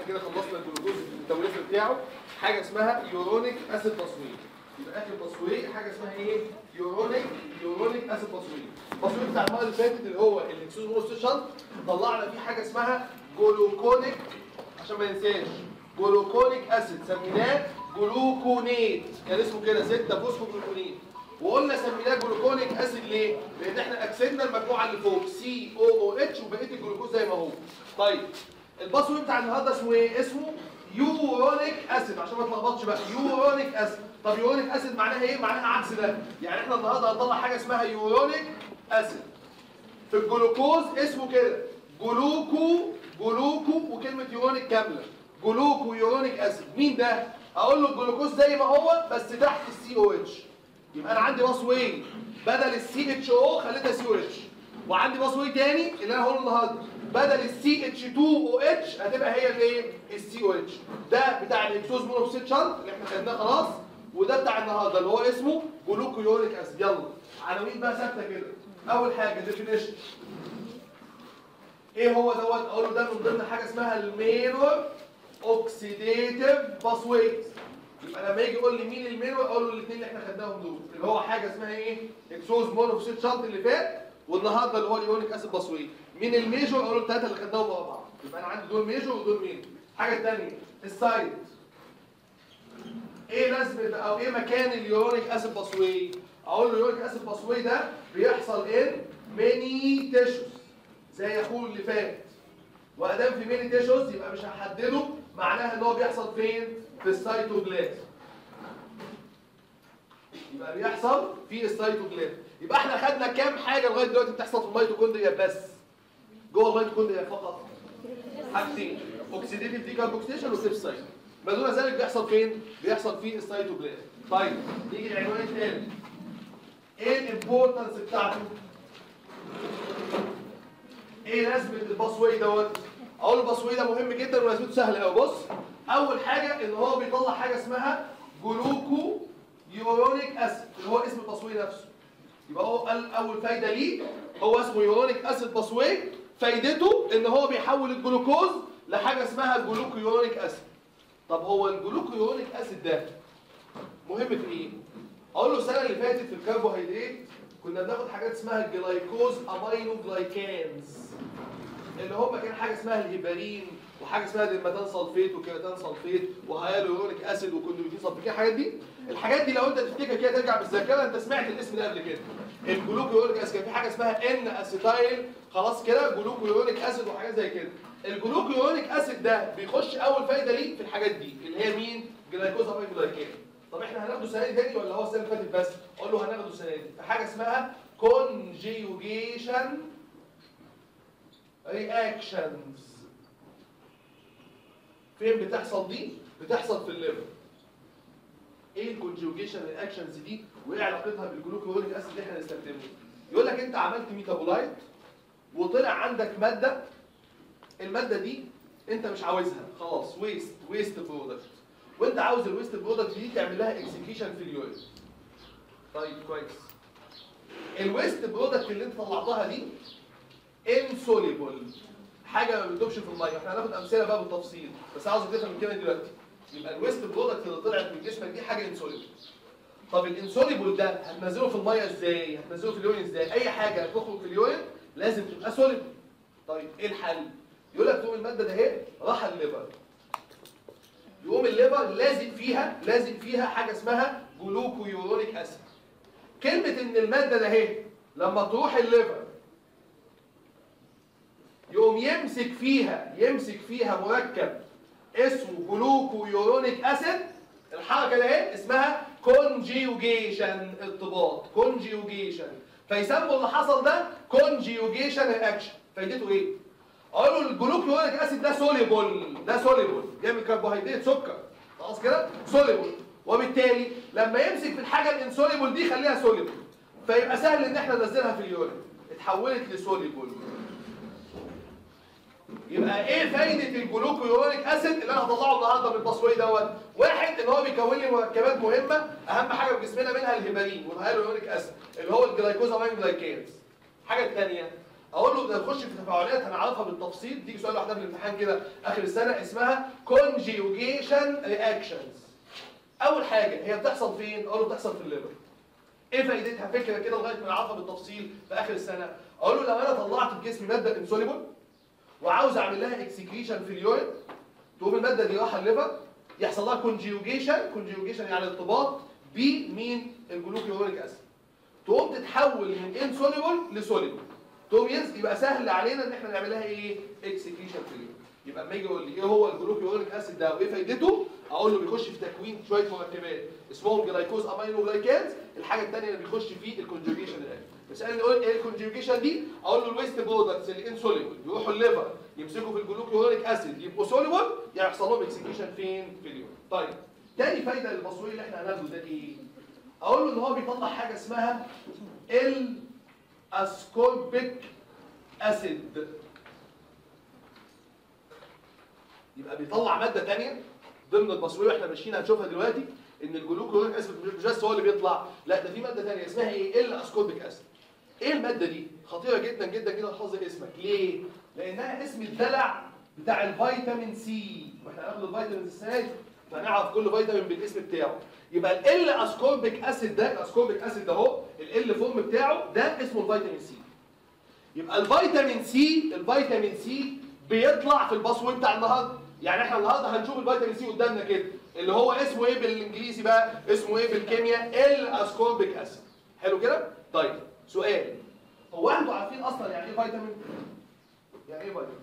كده خلصنا الجلوكوز الميتابوليزم بتاعه حاجه اسمها يورونيك اسيد تصوير يبقى اخر تصوير حاجه اسمها ايه يورونيك يورونيك اسيد تصوير التصوير بتاع المره اللي فاتت اللي هو الاكسوز مونوستيشن طلعنا فيه حاجه اسمها جلوكونيك عشان ما ننساش جلوكونيك اسيد سميناه جلوكونيت كان اسمه كده 6 فوسفو جلوكونيت وقلنا سميناه جلوكونيك اسيد ليه؟ لان احنا اكسدنا المجموعه اللي فوق سي او او اتش وبقيه الجلوكوز زي ما هو. طيب الباسورد بتاع النهارده اسمه ايه؟ اسمه يورونيك اسيد عشان ما تلخبطش بقى يورونيك اسيد طب يورونيك اسيد معناها ايه؟ معناها عكس ده يعني احنا النهارده هنطلع حاجه اسمها يورونيك اسيد في الجلوكوز اسمه كده جلوكو جلوكو وكلمه يورونيك كامله جلوكو يورونيك اسيد مين ده؟ اقول له الجلوكوز زي ما هو بس تحت السي او اتش يبقى انا عندي باص واي بدل السي اتش او خليتها سي او اتش وعندي باص واي تاني اللي انا هقوله النهارده بدل السي اتش 2 او اتش هتبقى هي الايه السي او اتش ده بتاع الاكسوز مونوكسيد شنط اللي احنا خدناه خلاص وده بتاع النهارده اللي هو اسمه جلوكويوريك اسيد يلا عناوين بقى ثابته كده اول حاجه ديفينيشن ايه هو دوت اقول له ده من ضمن حاجه اسمها المينور اوكسيديتيف باسويز يبقى لما يجي يقول لي مين المينور اقول له الاثنين اللي احنا خدناهم دول اللي هو حاجه اسمها ايه اكسوز مونوكسيد شنط اللي فات والنهارده اللي هو اليونيك اسيد باسوي مين الميجور اقول له الثلاثه اللي خدناهم مع بعض يبقى انا عندي دول ميجور ودول مين حاجه ثانيه السايد ايه لازمه او ايه مكان اليورونيك اسيد باسوي اقول له اليورونيك اسيد باسوي ده بيحصل ان ميني تيشوز زي اخوه اللي فات وادام في ميني تيشوز يبقى مش هحدده معناها ان هو بيحصل فين في السيتوبلازم يبقى بيحصل في السيتوبلازم يبقى احنا خدنا كام حاجه لغايه دلوقتي بتحصل في الميتوكوندريا بس جوه الميتوكوندريا فقط حاجتين اوكسيديتيف ديكاربوكسيشن وسيبسايد ما دون ذلك بيحصل فين بيحصل في السيتوبلازم طيب نيجي العنوان الثاني ايه الامبورتنس بتاعته ايه لازمه الباسوي دوت اقول الباسوي ده مهم جدا ولازمته سهله قوي بص اول حاجه ان هو بيطلع حاجه اسمها جلوكو يورونيك اسيد اللي هو اسم الباسوي نفسه يبقى هو قال اول فايده ليه هو اسمه يورونيك اسيد باسوي فايدته ان هو بيحول الجلوكوز لحاجه اسمها جلوكو يورونيك اسيد طب هو الجلوكو يورونيك اسيد ده مهم في ايه اقول له السنه اللي فاتت في الكربوهيدرات كنا بناخد حاجات اسمها الجلايكوز امينو جلايكانز اللي هم كان حاجه اسمها الهيبارين وحاجه اسمها ديماتان سلفيت وكيراتان سلفيت وهيالورونيك اسيد وكوندروتين سلفيت الحاجات دي الحاجات دي لو انت تفتكر كده ترجع بالذاكره انت سمعت الاسم ده قبل كده الجلوكويوريك اسيد كان في حاجه اسمها ان اسيتايل خلاص كده جلوكويوريك اسيد وحاجات زي كده الجلوكويوريك اسيد ده بيخش اول فايده ليه في الحاجات دي اللي هي مين جلايكوز امينو جلايكان طب احنا هناخده السنه دي تاني ولا هو السنه اللي فاتت بس اقول له هناخده السنه دي في حاجه اسمها كونجيوجيشن رياكشنز فين بتحصل دي بتحصل في الليفر ايه الكونجوجيشن رياكشنز دي وايه علاقتها بالجلوكوزيك اسيد اللي احنا هنستخدمه يقول لك انت عملت ميتابولايت وطلع عندك ماده الماده دي انت مش عاوزها خلاص ويست ويست برودكت وانت عاوز الويست برودكت دي تعمل لها اكسكيشن في اليورين طيب كويس الويست برودكت اللي انت طلعتها دي انسوليبل حاجه ما بتدوبش في الميه احنا هناخد امثله بقى بالتفصيل بس عاوزك تفهم الكلمه دلوقتي يبقى الويست برودكت اللي طلعت من جسمك دي حاجه انسوليبل طب الانسوليبل ده هتنزله في الميه ازاي هتنزله في اليورين ازاي اي حاجه هتخرج في اليورين لازم تبقى سوليبل طيب ايه الحل يقول لك تقوم الماده ده اهي راح الليفر يقوم الليفر لازق فيها لازق فيها حاجه اسمها جلوكويورونيك اسيد كلمه ان الماده ده اهي لما تروح الليفر يقوم يمسك فيها يمسك فيها مركب اسمه جلوكويورونيك اسيد الحركه ده اهي اسمها كونجيوجيشن ارتباط كونجيوجيشن فيسموا اللي حصل ده كونجيوجيشن رياكشن فايدته ايه اقول له الجلوكويورونيك اسيد ده سوليبل ده سوليبل جاي كربوهيدرات سكر خلاص كده سوليبل وبالتالي لما يمسك في الحاجه الانسوليبل دي خليها سوليبل فيبقى سهل ان احنا ننزلها في اليورين اتحولت لسوليبل يبقى ايه فايده الجلوكويوريك اسيد اللي انا هطلعه النهارده من الباسوي دوت واحد ان هو بيكون لي مركبات مهمه اهم حاجه في جسمنا منها الهيبارين والهيالورونيك اسيد اللي هو الجلايكوز امين جلايكانز الحاجه الثانيه اقول له ده نخش في تفاعلات هنعرفها بالتفصيل تيجي سؤال لوحدها في الامتحان كده اخر السنه اسمها conjugation reactions اول حاجه هي بتحصل فين اقول له بتحصل في الليفر ايه فايدتها فكره كده لغايه ما نعرفها بالتفصيل في اخر السنه اقول له لو انا طلعت في جسمي ماده انسوليبل وعاوز اعمل لها اكسكريشن في اليورين تقوم الماده دي رايحه الليفر يحصل لها كونجيوجيشن كونجيوجيشن يعني ارتباط بمين الجلوكيوريك اسيد تقوم تتحول من انسوليبل لسوليبل تقوم ينزل يبقى سهل علينا ان احنا نعمل لها ايه اكسكريشن في اليورين يبقى اما يجي يقول لي ايه هو الجلوكيوريك اسيد ده وايه فايدته اقول له بيخش في تكوين شويه مركبات اسمهم جلايكوز امينو جلايكانز الحاجه الثانيه اللي بيخش فيه الكونجوجيشن الان بس انا نقول ايه الكونجوجيشن دي اقول له الويست برودكتس الانسوليبل يروحوا الليفر يمسكوا في الجلوكيوريك اسيد يبقوا سوليبل يحصل لهم اكسكريشن فين في اليوم طيب تاني فايده للبصويه اللي احنا هناخده ده ايه اقول له ان هو بيطلع حاجه اسمها الاسكوربيك اسيد يبقى بيطلع ماده ثانيه ضمن البصويه واحنا ماشيين هنشوفها دلوقتي ان الجلوكوريك اسيد مش بس هو اللي بيطلع لا ده في ماده ثانيه اسمها ايه الاسكوربيك اسيد ايه الماده دي خطيره جدا جدا جدا تحفظ اسمك ليه لانها اسم الدلع بتاع الفيتامين سي واحنا هناخد الفيتامين السنه دي فنعرف كل فيتامين بالاسم بتاعه يبقى ال اسكوربيك اسيد ده الاسكوربيك اسيد ده اهو ال فورم بتاعه ده اسمه الفيتامين سي يبقى الفيتامين سي الفيتامين سي بيطلع في الباسوي بتاع النهارده يعني احنا النهارده هنشوف الفيتامين سي قدامنا كده اللي هو اسمه ايه بالانجليزي بقى اسمه ايه بالكيمياء الاسكوربيك اسيد حلو كده طيب سؤال هو انتوا عارفين اصلا يعني ايه فيتامين يعني ايه فيتامين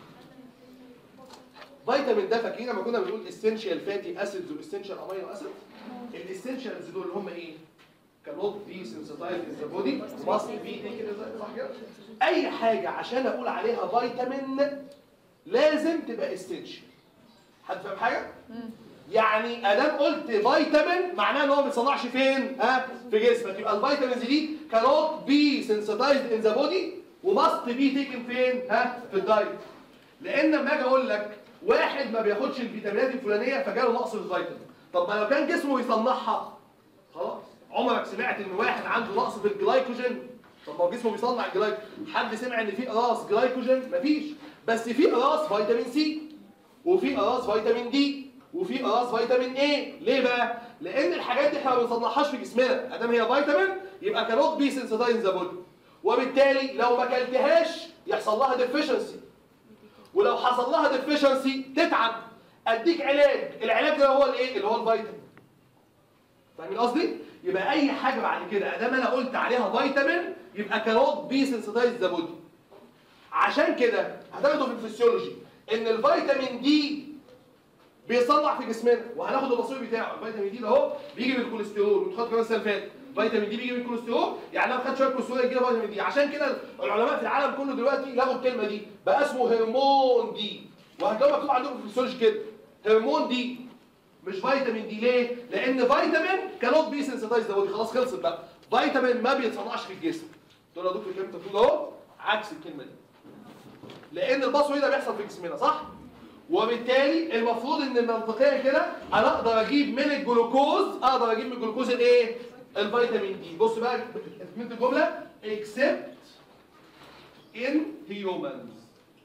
فيتامين ده فاكرين لما كنا بنقول اسينشال فاتي اسيدز والاسينشال امينو اسيد الاسينشالز دول اللي هم ايه cannot be sensitized in the body must be taken صح كده اي حاجه عشان اقول عليها فيتامين لازم تبقى اسينشال حد فاهم حاجه يعني ادام قلت فيتامين معناه ان هو ما بيتصنعش فين ها في جسمك يبقى الفيتامينز دي cannot be sensitized in the body وماست بي تيكن فين ها في الدايت لان لما اجي اقول لك واحد ما بياخدش الفيتامينات الفلانيه فجاله نقص في الفيتامين طب ما لو كان جسمه يصنعها خلاص عمرك سمعت ان واحد عنده نقص في الجلايكوجين طب ما هو جسمه بيصنع الجلايكوجين حد سمع ان في اقراص جلايكوجين مفيش بس في اقراص فيتامين سي وفي اقراص فيتامين دي وفي اقراص فيتامين ايه ليه بقى لان الحاجات دي احنا ما بنصنعهاش في جسمنا ادام هي فيتامين يبقى كانوت بي سنسيتايز ذا بودي وبالتالي لو ما اكلتهاش يحصل لها ديفيشنسي ولو حصل لها ديفيشنسي تتعب اديك علاج العلاج ده هو الايه اللي هو الفيتامين فاهمين قصدي يبقى اي حاجه بعد كده ادام انا قلت عليها فيتامين يبقى كانوت بي سنسيتايز ذا بودي عشان كده هتاخدوا في الفسيولوجي ان الفيتامين دي بيصنع في جسمنا وهناخد البصير بتاعه الفيتامين دي ده اهو بيجي من الكوليسترول وتخد كمان السنه اللي فاتت فيتامين دي بيجي من الكوليسترول يعني لو خدت شويه كوليسترول يجي فيتامين دي عشان كده العلماء في العالم كله دلوقتي لغوا الكلمه دي بقى اسمه هرمون دي وهتلاقوا مكتوب عندكم في الفسيولوجي كده هرمون دي مش فيتامين دي ليه؟ لان فيتامين كانوت بي سنسيتايز ده خلاص خلصت بقى فيتامين ما بيتصنعش في الجسم تقول يا دكتور الكلمه انت بتقول اهو عكس الكلمه دي لان البصوي ده بيحصل في جسمنا صح؟ وبالتالي المفروض ان منطقيا كده انا اقدر اجيب من الجلوكوز اقدر اجيب من الجلوكوز الايه؟ الفيتامين دي بص بقى تكمله الجمله except in humans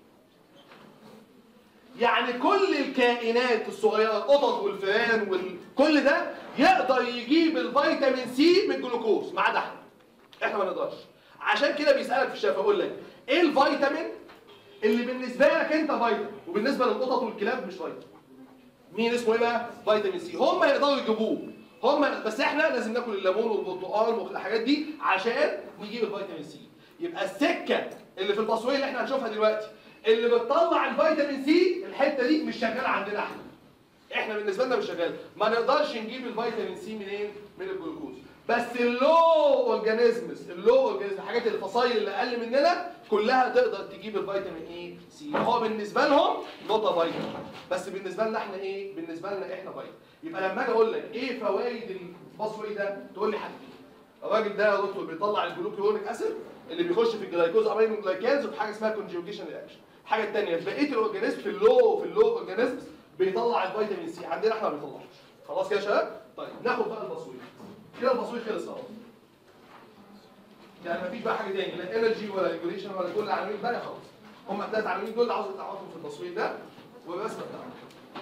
يعني كل الكائنات الصغيره القطط والفئران وكل ده يقدر يجيب الفيتامين سي من الجلوكوز ما عدا احنا احنا ما نقدرش عشان كده بيسالك في الشفا يقول لك ايه الفيتامين اللي بالنسبه لك انت فيتامين وبالنسبه للقطط والكلاب مش فيتامين مين اسمه ايه بقى فيتامين سي هم يقدروا يجيبوه هم بس احنا لازم ناكل الليمون والبرتقال والحاجات دي عشان نجيب الفيتامين سي يبقى السكه اللي في التصوير اللي احنا هنشوفها دلوقتي اللي بتطلع الفيتامين سي الحته دي مش شغاله عندنا احنا احنا بالنسبه لنا مش شغاله ما نقدرش نجيب الفيتامين سي منين من الجلوكوز بس اللو اورجانيزمز اللو اورجانيزم الحاجات الفصائل اللي اقل مننا كلها تقدر تجيب الفيتامين اي سي هو بالنسبه لهم نقطه فيتامين بس بالنسبه لنا احنا ايه بالنسبه لنا احنا فيتامين يبقى لما اجي اقول لك ايه فوائد الباسوي ده تقول لي حاجتين الراجل ده يا دكتور بيطلع الجلوكيونيك اسيد اللي بيخش في الجلايكوز امينو جلايكانز وبحاجه اسمها كونجوجيشن رياكشن الحاجه الثانيه في بقيه الاورجانيزم في اللو في اللو اورجانيزمز بيطلع الفيتامين سي عندنا احنا ما بيطلعش خلاص كده يا شباب طيب ناخد بقى البصوي كده البصوي خلص اهو يعني مفيش بقى حاجه تاني لا انرجي ولا ريجوليشن ولا كل العناوين الباقيه خالص هم الثلاث عناوين دول اللي عاوز تعرفهم في التصوير ده والرسمه بتاعتهم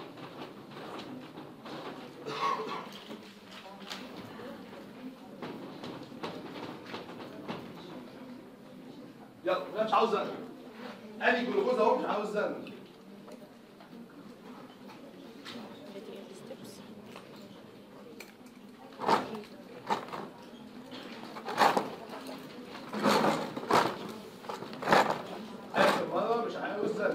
يلا انا مش عاوز زن ادي جلوكوز اهو مش عاوز زن اخر مره مش عاوز زن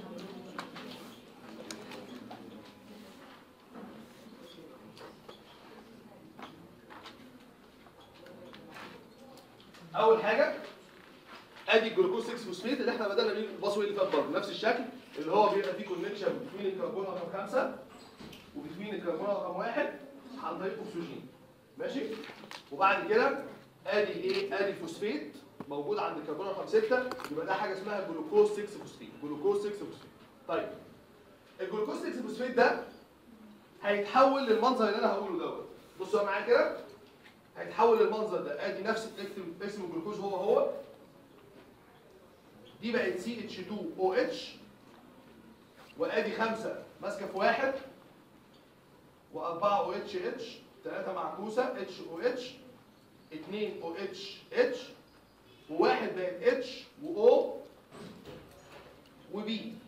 اول حاجه ادي الجلوكوز 6 فوسفيت اللي احنا بدانا بيه الباسوي اللي فات برضه نفس الشكل اللي هو بيبقى فيه كونكشن بين الكربون رقم 5 وبين الكربون رقم 1 عن طريق اكسجين ماشي وبعد كده ادي ايه ادي فوسفيت موجود عند الكربون رقم 6 يبقى ده حاجه اسمها جلوكوز 6 فوسفيت جلوكوز 6 فوسفيت طيب الجلوكوز 6 فوسفيت ده هيتحول للمنظر اللي انا هقوله دوت بصوا معايا كده هيتحول للمنظر ده ادي نفس اكتب اسم الجلوكوز هو هو دي بقت سي اتش 2 او اتش وادي خمسه ماسكه في واحد واربعه او اتش اتش ثلاثه معكوسه اتش او اتش اثنين او اتش اتش وواحد بقت اتش واو وبي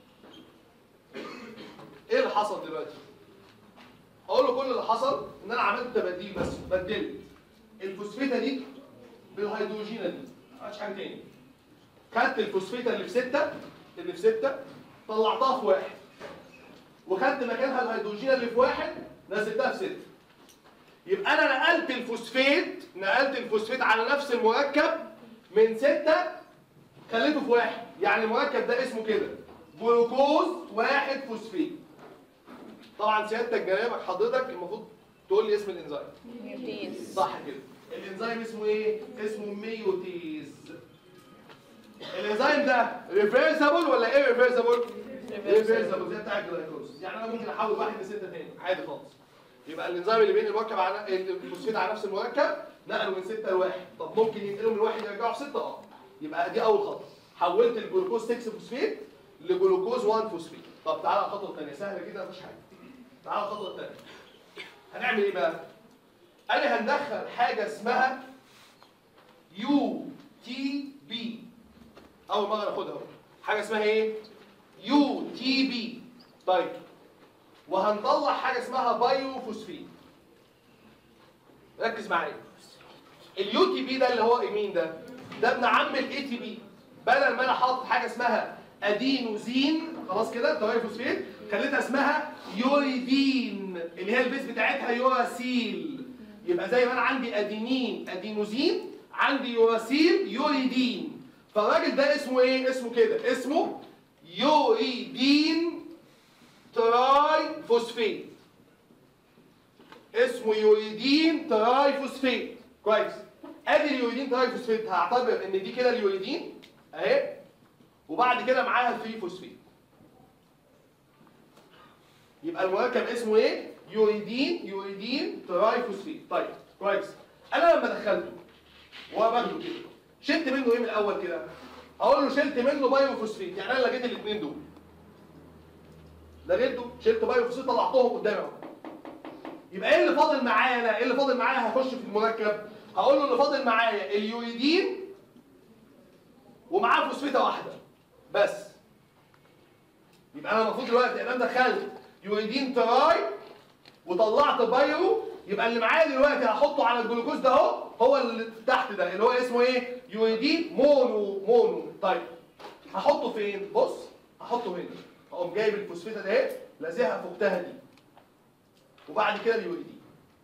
ايه اللي حصل دلوقتي؟ اقول له كل اللي حصل ان انا عملت تبديل بس بدلت الفوسفيته دي بالهيدروجينه دي ما عملتش حاجه تاني خدت الفوسفيته اللي في ستة اللي في ستة طلعتها في واحد وخدت مكانها الهيدروجين اللي في واحد نزلتها في ستة يبقى انا نقلت الفوسفيت نقلت الفوسفيت على نفس المركب من ستة خليته في واحد يعني المركب ده اسمه كده جلوكوز واحد فوسفيت طبعا سيادتك جنابك حضرتك المفروض تقول لي اسم الانزيم ميوتيز صح كده الانزيم اسمه ايه اسمه ميوتيز الانزيم ده ريفرسبل ولا ايه ريفرسبل ريفرسبل زي بتاع الجلايكوز يعني انا ممكن احول واحد لستة تاني عادي خالص يبقى الانزيم اللي بين المركب على الفوسفيت على نفس المركب نقله من ستة لواحد طب ممكن ينقله من واحد يرجعه في ستة اه يبقى دي اول خطوه حولت الجلوكوز 6 فوسفيت لجلوكوز 1 فوسفيت طب تعالى الخطوه الثانيه سهله جدا مفيش حاجه تعالى الخطوه الثانيه هنعمل ايه بقى انا هندخل حاجه اسمها يو تي بي اول مره ناخدها اهو حاجه اسمها ايه يو تي بي طيب وهنطلع حاجه اسمها بايو فوسفيت ركز معايا اليو تي بي ده اللي هو مين ده ده ابن عم الاي تي بي بدل ما انا حاطط حاجه اسمها ادينوزين خلاص كده بايو فوسفيت خليتها اسمها يوريدين اللي هي البيس بتاعتها يوراسيل يبقى زي ما انا عندي ادينين ادينوزين عندي يوراسيل يوريدين فالراجل ده اسمه ايه اسمه كده اسمه يوريدين تراي فوسفيت اسمه يوريدين تراي فوسفيت كويس ادي اليوريدين تراي فوسفيت هعتبر ان دي كده اليوريدين اهي وبعد كده معاها الفري فوسفيت يبقى المركب اسمه ايه يوريدين يوريدين تراي فوسفيت طيب كويس انا لما دخلته وباخده كده شلت منه ايه من الاول كده هقول له شلت منه بايو فوسفيت يعني انا لغيت الاثنين دول لغيته شلت بايو فوسفيت طلعتهم قدامي اهو يبقى ايه اللي فاضل معايا انا ايه اللي فاضل معايا هخش في المركب هقول له اللي فاضل معايا اليوريدين ومعاه فوسفيته واحده بس يبقى انا المفروض دلوقتي انا دخلت يوريدين تراي وطلعت بايرو يبقى اللي معايا دلوقتي هحطه على الجلوكوز ده اهو هو اللي تحت ده اللي هو اسمه ايه يوريدين مونو مونو طيب هحطه فين بص هحطه هنا اقوم جايب الفوسفيته ده اهي لازقها في اختها دي وبعد كده اليوريدين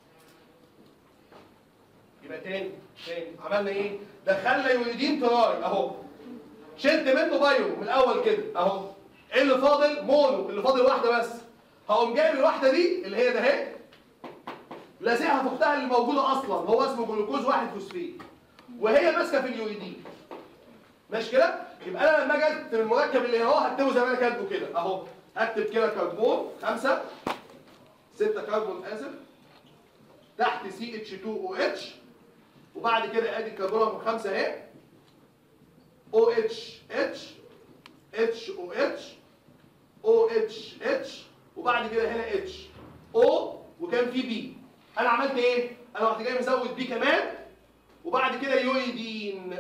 يبقى تاني تاني عملنا ايه دخلنا يوريدين تراي اهو شلت منه بايرو من الاول كده اهو ايه اللي فاضل مونو اللي فاضل واحده بس هقوم جايب الواحده دي اللي هي ده اهي لازقها في اختها اللي موجوده اصلا هو اسمه جلوكوز واحد فوسفيت وهي ماسكه في اليوريدين ماشي كده يبقى انا لما اجي اكتب المركب اللي اهو هكتبه زي ما انا كاتبه كده اهو هكتب كده كربون خمسة ستة كربون اسف تحت سي اتش 2 او اتش وبعد كده ادي الكربون رقم خمسه اهي او اتش اتش اتش او اتش او اتش اتش وبعد كده هنا اتش او وكان في بي انا عملت ايه انا رحت جاي مزود بي كمان وبعد كده يويدين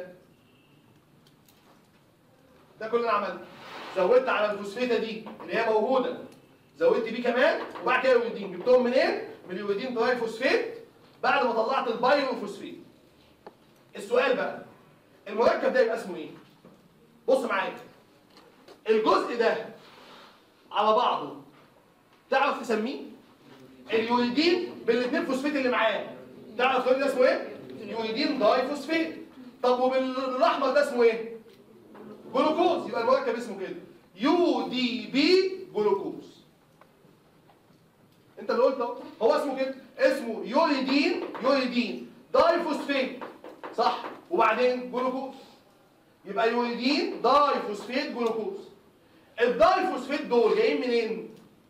ده كل اللي انا عملته زودت على الفوسفيته دي اللي هي موجوده زودت بيه كمان وبعد كده اليودين جبتهم منين من اليودين دراي فوسفيت بعد ما طلعت البايرو فوسفيت السؤال بقى المركب ده يبقى اسمه ايه بص معايا الجزء ده على بعضه تعرف تسميه اليوريدين بالاثنين فوسفيت اللي معاه تعرف تقول لي ده اسمه ايه يوريدين داي فوسفيت طب وبالاحمر ده اسمه ايه جلوكوز يبقى المركب اسمه كده يو دي بي جلوكوز انت اللي قلت اهو هو اسمه كده اسمه يوريدين يوريدين داي فوسفيت صح وبعدين جلوكوز يبقى يوريدين داي فوسفيت جلوكوز الداي فوسفيت دول جايين منين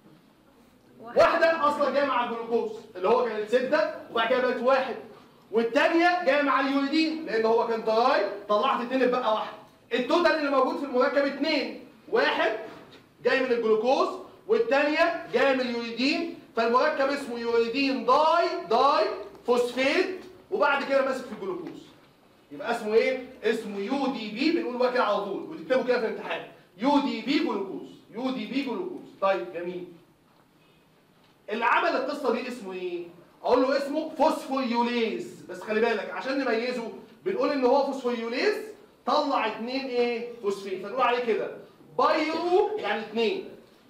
واحدة أصلا جاية مع الجلوكوز اللي هو كانت ستة وبعد كده بقت واحد والتانية جاية مع اليوريدين لأن هو كان دراي طلعت اتنين بقى واحدة التوتال اللي موجود في المركب اتنين واحد جاي من الجلوكوز والتانية جاية من اليوريدين فالمركب اسمه يوريدين داي داي فوسفيت وبعد كده ماسك في الجلوكوز يبقى اسمه ايه؟ اسمه يو دي بي بنقول بقى كده على طول وتكتبوا كده في الامتحان يو دي بي جلوكوز يو دي بي جلوكوز طيب جميل اللي عمل القصه دي اسمه ايه؟ اقول له اسمه فوسفوريوليز بس خلي بالك عشان نميزه بنقول ان هو فوسفوريوليز طلع اتنين ايه؟ فوسفين فنقول عليه كده بايرو يعني اتنين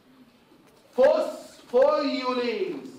فوسفوريوليز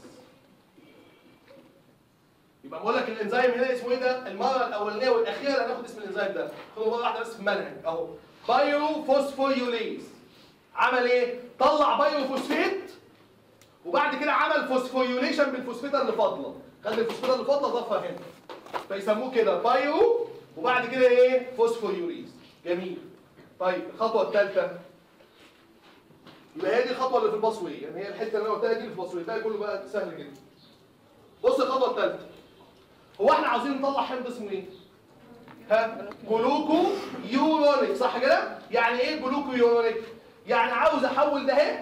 يبقى بقول لك الانزيم هنا اسمه ايه ده؟ المره الاولانيه والاخيره اللي هناخد اسم الانزيم ده خدوا مره واحده بس في المنهج اهو بايرو فوسفوريوليز عمل ايه؟ طلع بايرو فوسفيت وبعد كده عمل فوسفوريوليشن بالفوسفيته اللي فاضله خد الفوسفيته اللي فاضله ضافها هنا فيسموه كده بايرو وبعد كده ايه؟ فوسفوريوليز جميل طيب الخطوه الثالثه يبقى هي دي الخطوه اللي في الباسوي يعني هي الحته اللي انا قلتها دي اللي في الباسوي الباقي كله بقى سهل جدا بص الخطوه الثالثه هو احنا عاوزين نطلع حمض اسمه ايه ها جلوكو يورونيك صح كده يعني ايه جلوكو يورونيك يعني عاوز احول ده اهي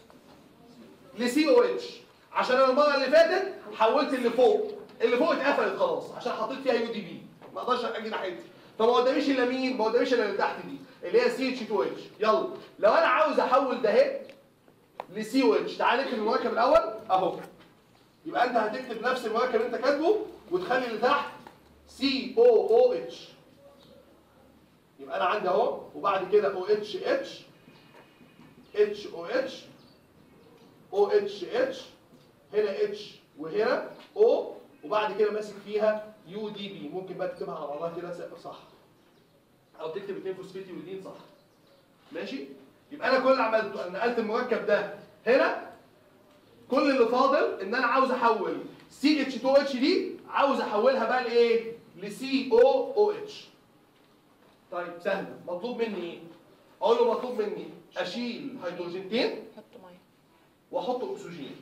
لسي او اتش عشان أنا المره اللي فاتت حولت اللي فوق اللي فوق اتقفلت خلاص عشان حطيت فيها يو دي بي ما اقدرش اجي ناحيتي فما قداميش الا مين ما قداميش الا اللي تحت دي اللي هي سي اتش 2 اتش يلا لو انا عاوز احول ده اهي لسي او اتش تعال نكتب المركب الاول اهو يبقى انت هتكتب نفس المركب اللي انت كاتبه وتخلي اللي تحت سي او او اتش يبقى انا عندي اهو وبعد كده او اتش اتش اتش او اتش او اتش اتش هنا اتش وهنا او وبعد كده ماسك فيها يو دي بي ممكن بقى تكتبها على بعضها كده صح او تكتب اثنين فوسفيت يودين صح ماشي يبقى انا كل اللي عملته انا نقلت المركب ده هنا كل اللي فاضل ان انا عاوز احول سي اتش 2 اتش دي عاوز احولها بقى لايه لسي او او اتش طيب سهل مطلوب مني ايه اقول له مطلوب مني اشيل هيدروجينتين حط ميه واحط اكسجين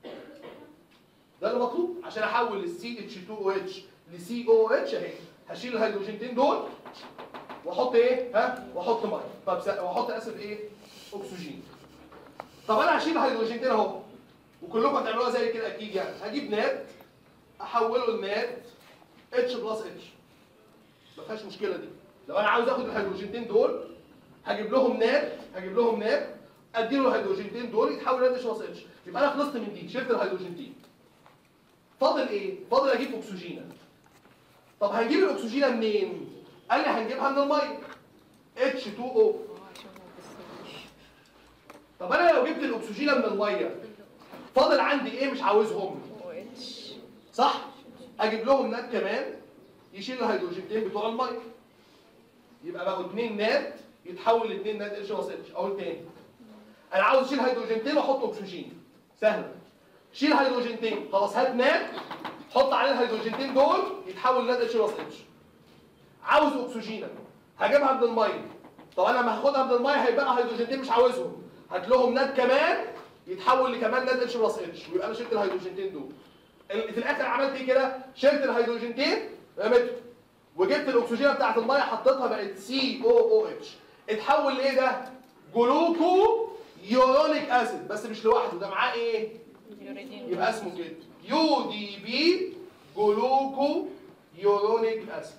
ده اللي مطلوب عشان احول السي اتش 2 او اتش لسي او اتش اهي هشيل الهيدروجينتين دول واحط ايه ها واحط ميه طب س- واحط اسف ايه اكسجين طب انا هشيل الهيدروجينتين اهو وكلكم هتعملوها زي كده اكيد يعني هجيب نات احوله لنات اتش بلس اتش ما فيهاش مشكله دي لو انا عاوز اخد الهيدروجينتين دول هجيب لهم نات هجيب لهم نات اديله الهيدروجينتين دول يتحول لنات اتش بلس اتش يبقى انا خلصت من دي شلت الهيدروجينتين فاضل ايه فاضل اجيب اكسجينه طب هنجيب الاكسجينه منين قال لي هنجيبها من الميه H2O اه عشان ما تبصش طب انا لو جبت الاكسجينه من الميه فاضل عندي ايه مش عاوزهم او اتش صح اجيب لهم نات كمان يشيل الهيدروجينتين بتوع الميه يبقى بقوا اتنين نات يتحول لاتنين نات اتش بلس اتش اقول تاني انا عاوز اشيل هيدروجينتين واحط اكسجين سهله شيل هيدروجينتين خلاص هات نات حط عليه الهيدروجينتين دول يتحول لنات اتش بلس اتش عاوز اكسجينه هجيبها من الميه طب انا لما هاخدها من الميه هيبقى هيدروجينتين مش عاوزهم هات لهم نات كمان يتحول لكمان نات اتش بلس اتش ويبقى انا شلت الهيدروجينتين دول ال- في الاخر عملت ايه كده شلت الهيدروجينتين رميتهم وجبت الاكسجين بتاعت الميه حطيتها بقت سي او او اتش اتحول لايه ده جلوكو يورونيك اسيد بس مش لوحده ده معاه ايه يوريدين يبقى اسمه كده يو دي بي جلوكو يورونيك اسيد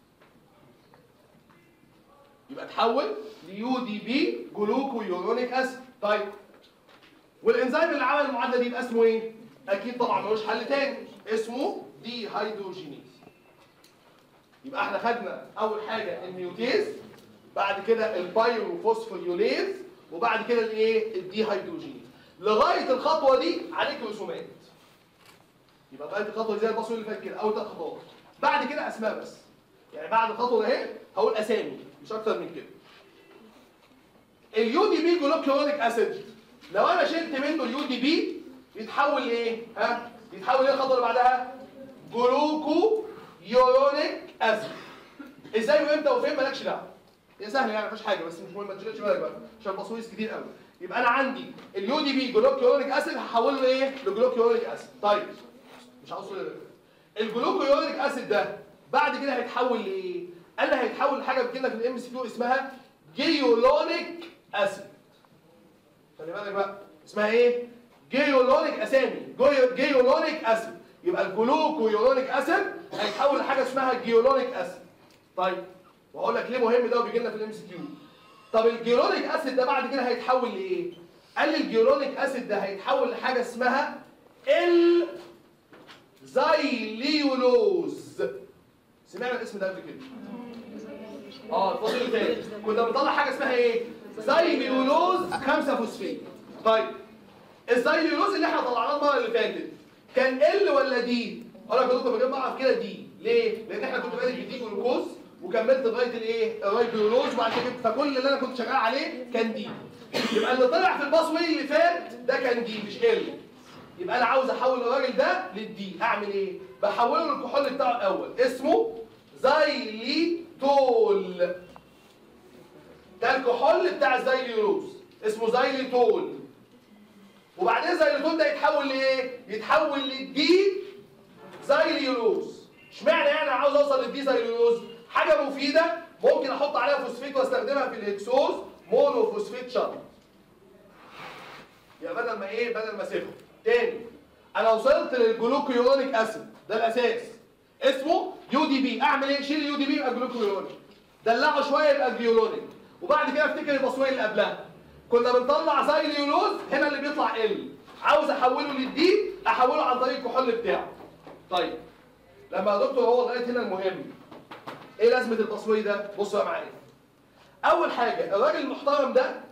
يبقى اتحول ليو دي بي جلوكو يورونيك اسيد طيب والانزيم اللي عمل المعادله دي يبقى اسمه ايه اكيد طبعا ملوش حل تاني اسمه دي هيدروجينيز يبقى احنا خدنا اول حاجه الميوتيز بعد كده البايروفوسفوريوليز وبعد كده الايه الدي هيدروجينيز لغايه الخطوه دي عليك رسومات يبقى لغايه الخطوه دي زي البصوي اللي فات كده اول ثلاث خطوات بعد كده اسماء بس يعني بعد الخطوه ده اهي هقول اسامي مش اكتر من كده اليو دي بي جلوكيونيك اسيد لو انا شلت منه اليو دي بي يتحول لايه ها يتحول ايه الخطوه اللي بعدها جلوكو يورونيك اسيد ازاي وامتى وفين مالكش دعوه هي سهله يعني مفيش حاجه بس مش مهم ما تشغلش بالك بقى عشان بصويس كتير قوي يبقى انا عندي اليو دي بي جلوكيونيك اسيد هحوله لايه لجلوكيونيك اسيد طيب مش عاوز اقول الجلوكيونيك اسيد ده بعد كده هيتحول لايه قال لي هيتحول لحاجه بتجيلنا في الام سي كيو اسمها جيولونيك اسيد خلي بالك بقى اسمها ايه جيولونيك اسامي جيو- جيولونيك اسيد يبقى الجلوكويولونيك اسيد هيتحول لحاجه اسمها جيولونيك اسيد طيب واقول لك ليه مهم ده وبيجي لنا في الام سي كيو طب الجيولونيك اسيد ده بعد كده هيتحول لايه قال لي الجيولونيك اسيد ده هيتحول لحاجه اسمها ال زايليولوز سمعنا الاسم ده قبل كده اه الفصل اللي فات كنا بنطلع حاجه اسمها ايه زايليولوز 5 فوسفيت طيب الزايليولوز اللي احنا طلعناه المره اللي فاتت كان ال ولا دي اقول لك يا دكتور بجيب بعرف كده دي ليه لان احنا كنت بادئ بدي جلوكوز وكملت لغايه الايه الرايبيولوز وبعد كده جبت- فكل اللي انا كنت شغال عليه كان دي يبقى اللي طلع في الباسوي اللي فات ده كان دي مش ال يبقى انا عاوز احول الراجل ده للدي اعمل ايه بحوله للكحول بتاعه الاول اسمه زايليتول ده الكحول بتاع الزايليولوز اسمه زايليتول وبعدين زايليتول ده يتحول لايه يتحول للدي زايليولوز اشمعنى يعني عاوز اوصل للدي زايليولوز حاجه مفيده ممكن احط عليها فوسفيت واستخدمها في الهكسوز مونو فوسفيت شرط يبقى بدل ما ايه بدل ما اسيبهم تاني انا وصلت للجلوكيونيك اسيد ده الاساس اسمه يو دي بي اعمل ايه شيل اليو دي بي يبقى جلوكيونيك دلعه شويه يبقى جيولونيك وبعد كده افتكر البصويه اللي قبلها كنا بنطلع زي اليولوز هنا اللي بيطلع ال عاوز احوله للدي احوله عن طريق الكحول بتاعه طيب لما يا دكتور هو لغايه هنا المهم ايه لازمه التصوير ده بصوا بقى معايا اول حاجه الراجل المحترم ده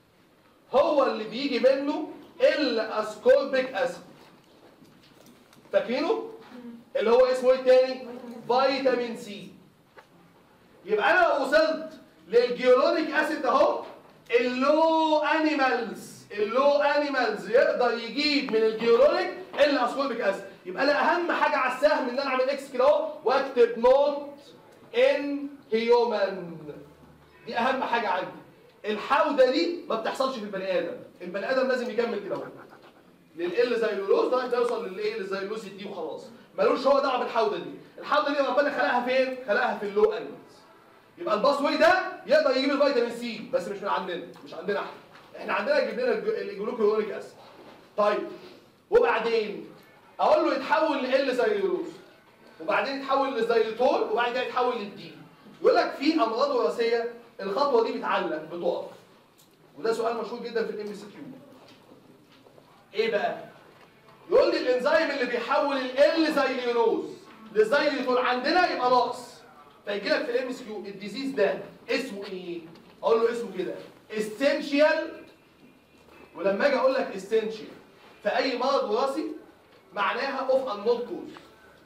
هو اللي بيجي منه الاسكوربيك اسيد فاكرينه اللي هو اسمه ايه التاني فيتامين سي يبقى انا لو وصلت للجيولونيك اسيد اهو اللو انيمالز اللو انيمالز يقدر يجيب من الجيولونيك الاسكوربيك اسيد يبقى انا اهم حاجه على السهم ان انا اعمل اكس كده اهو واكتب نوت ان هيومن دي اهم حاجه عندي الحوده دي ما بتحصلش في البني ادم البني ادم لازم يكمل كده اهو للال زيلولوز لغايه ما يوصل للايه للزيلولوز دي وخلاص ملوش هو دعوه بالحوده دي الحوده دي ربنا خلقها فين خلقها في اللو انيمالز يبقى الباس واي ده يقدر يجيب الفيتامين سي بس مش من عندنا مش عندنا احنا احنا عندنا يجيب لنا الج- الجلوكيونيك اسيد طيب وبعدين اقول له يتحول لال زيلولوز وبعدين يتحول للزيليتول وبعد كده يتحول للدي يقول لك في امراض وراثيه الخطوه دي بتعلق بتقف وده سؤال مشهور جدا في الام سي كيو ايه بقى يقول لي الانزيم اللي بيحول ال زيليولوز لزيليتول عندنا يبقى ناقص فيجي لك في الام اس كيو الديزيز ده اسمه ايه اقول له اسمه كده essential ولما اجي اقول لك essential في اي مرض وراثي معناها اوف unknown cause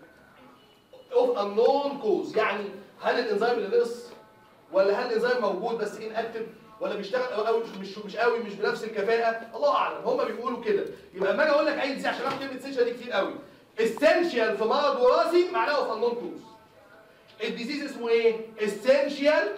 اوف unknown cause يعني هل الانزيم اللي نقص ولا هل الانزيم موجود بس ان اكتف ولا بيشتغل أو أو مش مش مش قوي مش بنفس الكفاءه الله اعلم هم بيقولوا كده يبقى لما اجي اقول لك اي ديزيز عشان اخد كلمه essential دي كتير قوي essential في مرض وراثي معناها اوف unknown cause الديزيز اسمه ايه essential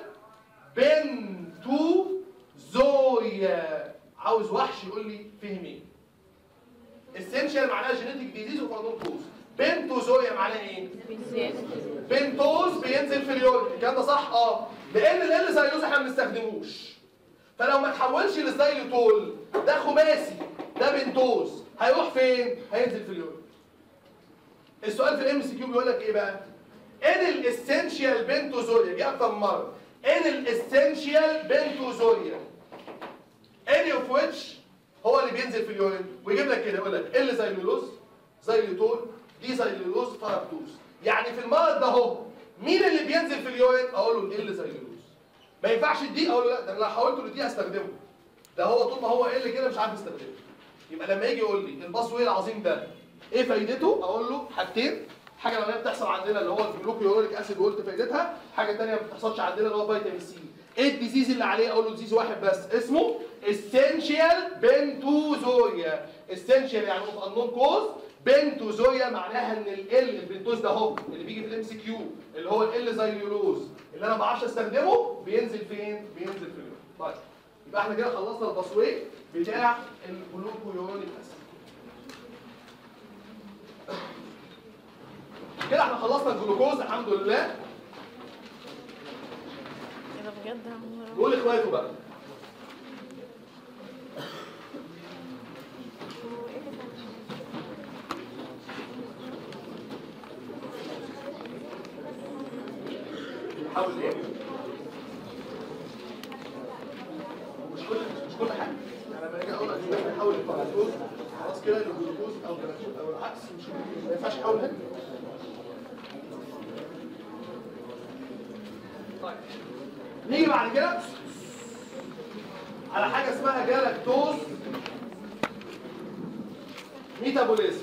بنتوزويا عاوز وحش يقول لي فهم ايه essential معناها جينيتك ديزيز اوف unknown cause بنتوزويا معناه ايه بالزيادة بنتوز بينزل في اليورين الكلام ده صح اه لان ال زيلوز احنا ما بنستخدموش فلو ما تحولش للزيلوتول ده خماسي ده بنتوز هيروح فين هينزل في اليورين السؤال في الام سي كيو بيقول لك ايه بقى ان الاسينشال بنتوزوريا دي اكتر من مره ان الاسينشال بنتوزوريا any of which هو اللي بينزل في اليورين ويجيب لك كده يقول لك ال زيلولوز زيلوتول دي زيلولوز فركتوز يعني في المرض ده اهو مين اللي بينزل في اليورين اقول له ال زيلولوز ما ينفعش الدي اقول له لا ده انا لو حاولت له دي هستخدمه ده هو طول ما هو ال كده مش عارف يستخدمه يبقى لما يجي يقول لي الباس واي العظيم ده ايه فايدته اقول له حاجتين حاجه الاولانيه بتحصل عندنا اللي هو الجلوكيوريك اسيد وقلت فايدتها حاجه ثانيه ما بتحصلش عندنا اللي هو فيتامين سي ايه الديزيز اللي عليه اقول له ديزيز واحد بس اسمه اسينشال بنتوزوريا اسينشال يعني اوف انون كوز بنتوزوريا معناها ان ال البنتوز ده اهو اللي بيجي في الام سي كيو اللي هو ال زيلولوز اللي انا ما بعرفش استخدمه بينزل فين بينزل في اليورين طيب يبقى احنا كده خلصنا التصوير بتاع الجلوكويوريك اسيد كده احنا خلصنا الجلوكوز الحمد لله كده بجد هم نقول لاخواته بقى حاول ايه مش كل مش كل حاجه انا لما اجي اقول لك نحاول الجلوكوز خلاص كده الجلوكوز او الجلاكتوز او العكس مش ما ينفعش احاول هنا طيب نيجي بعد كده على حاجه اسمها جلاكتوز ميتابوليزم